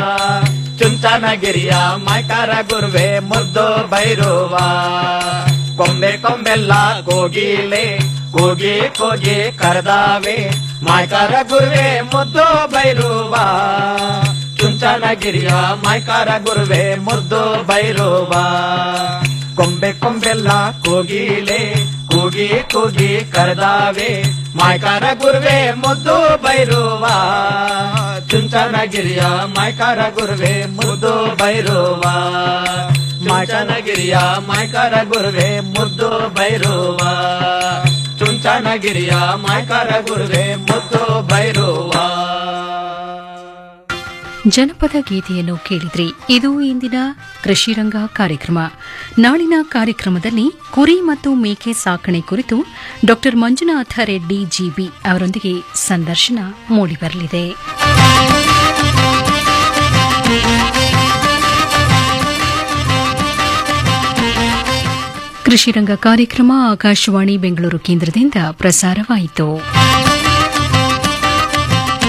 ಚುಂಚನಗಿರಿಯ ಮಾಯ್ಕಾರ ಗುರುವೆ ಮುದ್ದು ಬೈರುವ ಕೊಂಬೆ ಕೊಂಬೆಲ್ಲ ಕೋಗಿಲೆ ಕೂಗಿ ಕೂಗಿ ಕರ್ದಾವೆ ಮಾಯ್ಕಾರ ಗುರುವೆ ಮುದ್ದು ಬೈರುವ ಚುಂಚನಗಿರಿಯ ಮಾಯ್ಕಾರ ಗುರುವೆ ಮುದ್ದು ಬೈರುವ ಕೊಂಬೆ ಕೊಂಬೆಲ್ಲ ಕೋಗಿಲೆ ಕೂಗಿ ಕೂಗಿ ಕರೆದಾವೆ ಮಾಯ್ಕಾರ ಗುರುವೆ ಮುದ್ದು ಬೈರುವ ಚುಂಚನಗಿರಿಯ ಮಾಯ್ಕಾರ ಗುರುವೆ ಮುದ್ದು ಬೈರುವ ಮಾಚನಗಿರಿಯ ಮಾಯ್ಕಾರ ಗುರುವೆ ಮುದ್ದು ಬೈರುವ ಚುಂಚನಗಿರಿಯ ಮಾಯ್ಕಾರ ಗುರುವೆ ಮುದ್ದು ಬೈರುವ ಜನಪದ ಗೀತೆಯನ್ನು ಕೇಳಿದ್ರಿ ಇದು ಇಂದಿನ ಕೃಷಿರಂಗ ಕಾರ್ಯಕ್ರಮ ನಾಳಿನ ಕಾರ್ಯಕ್ರಮದಲ್ಲಿ ಕುರಿ ಮತ್ತು ಮೇಕೆ ಸಾಕಣೆ ಕುರಿತು ಡಾ ಮಂಜುನಾಥ ರೆಡ್ಡಿ ಜಿಬಿ ಅವರೊಂದಿಗೆ ಸಂದರ್ಶನ ಮೂಡಿಬರಲಿದೆ ಕೃಷಿ ರಂಗ ಕಾರ್ಯಕ್ರಮ ಆಕಾಶವಾಣಿ ಬೆಂಗಳೂರು ಕೇಂದ್ರದಿಂದ ಪ್ರಸಾರವಾಯಿತು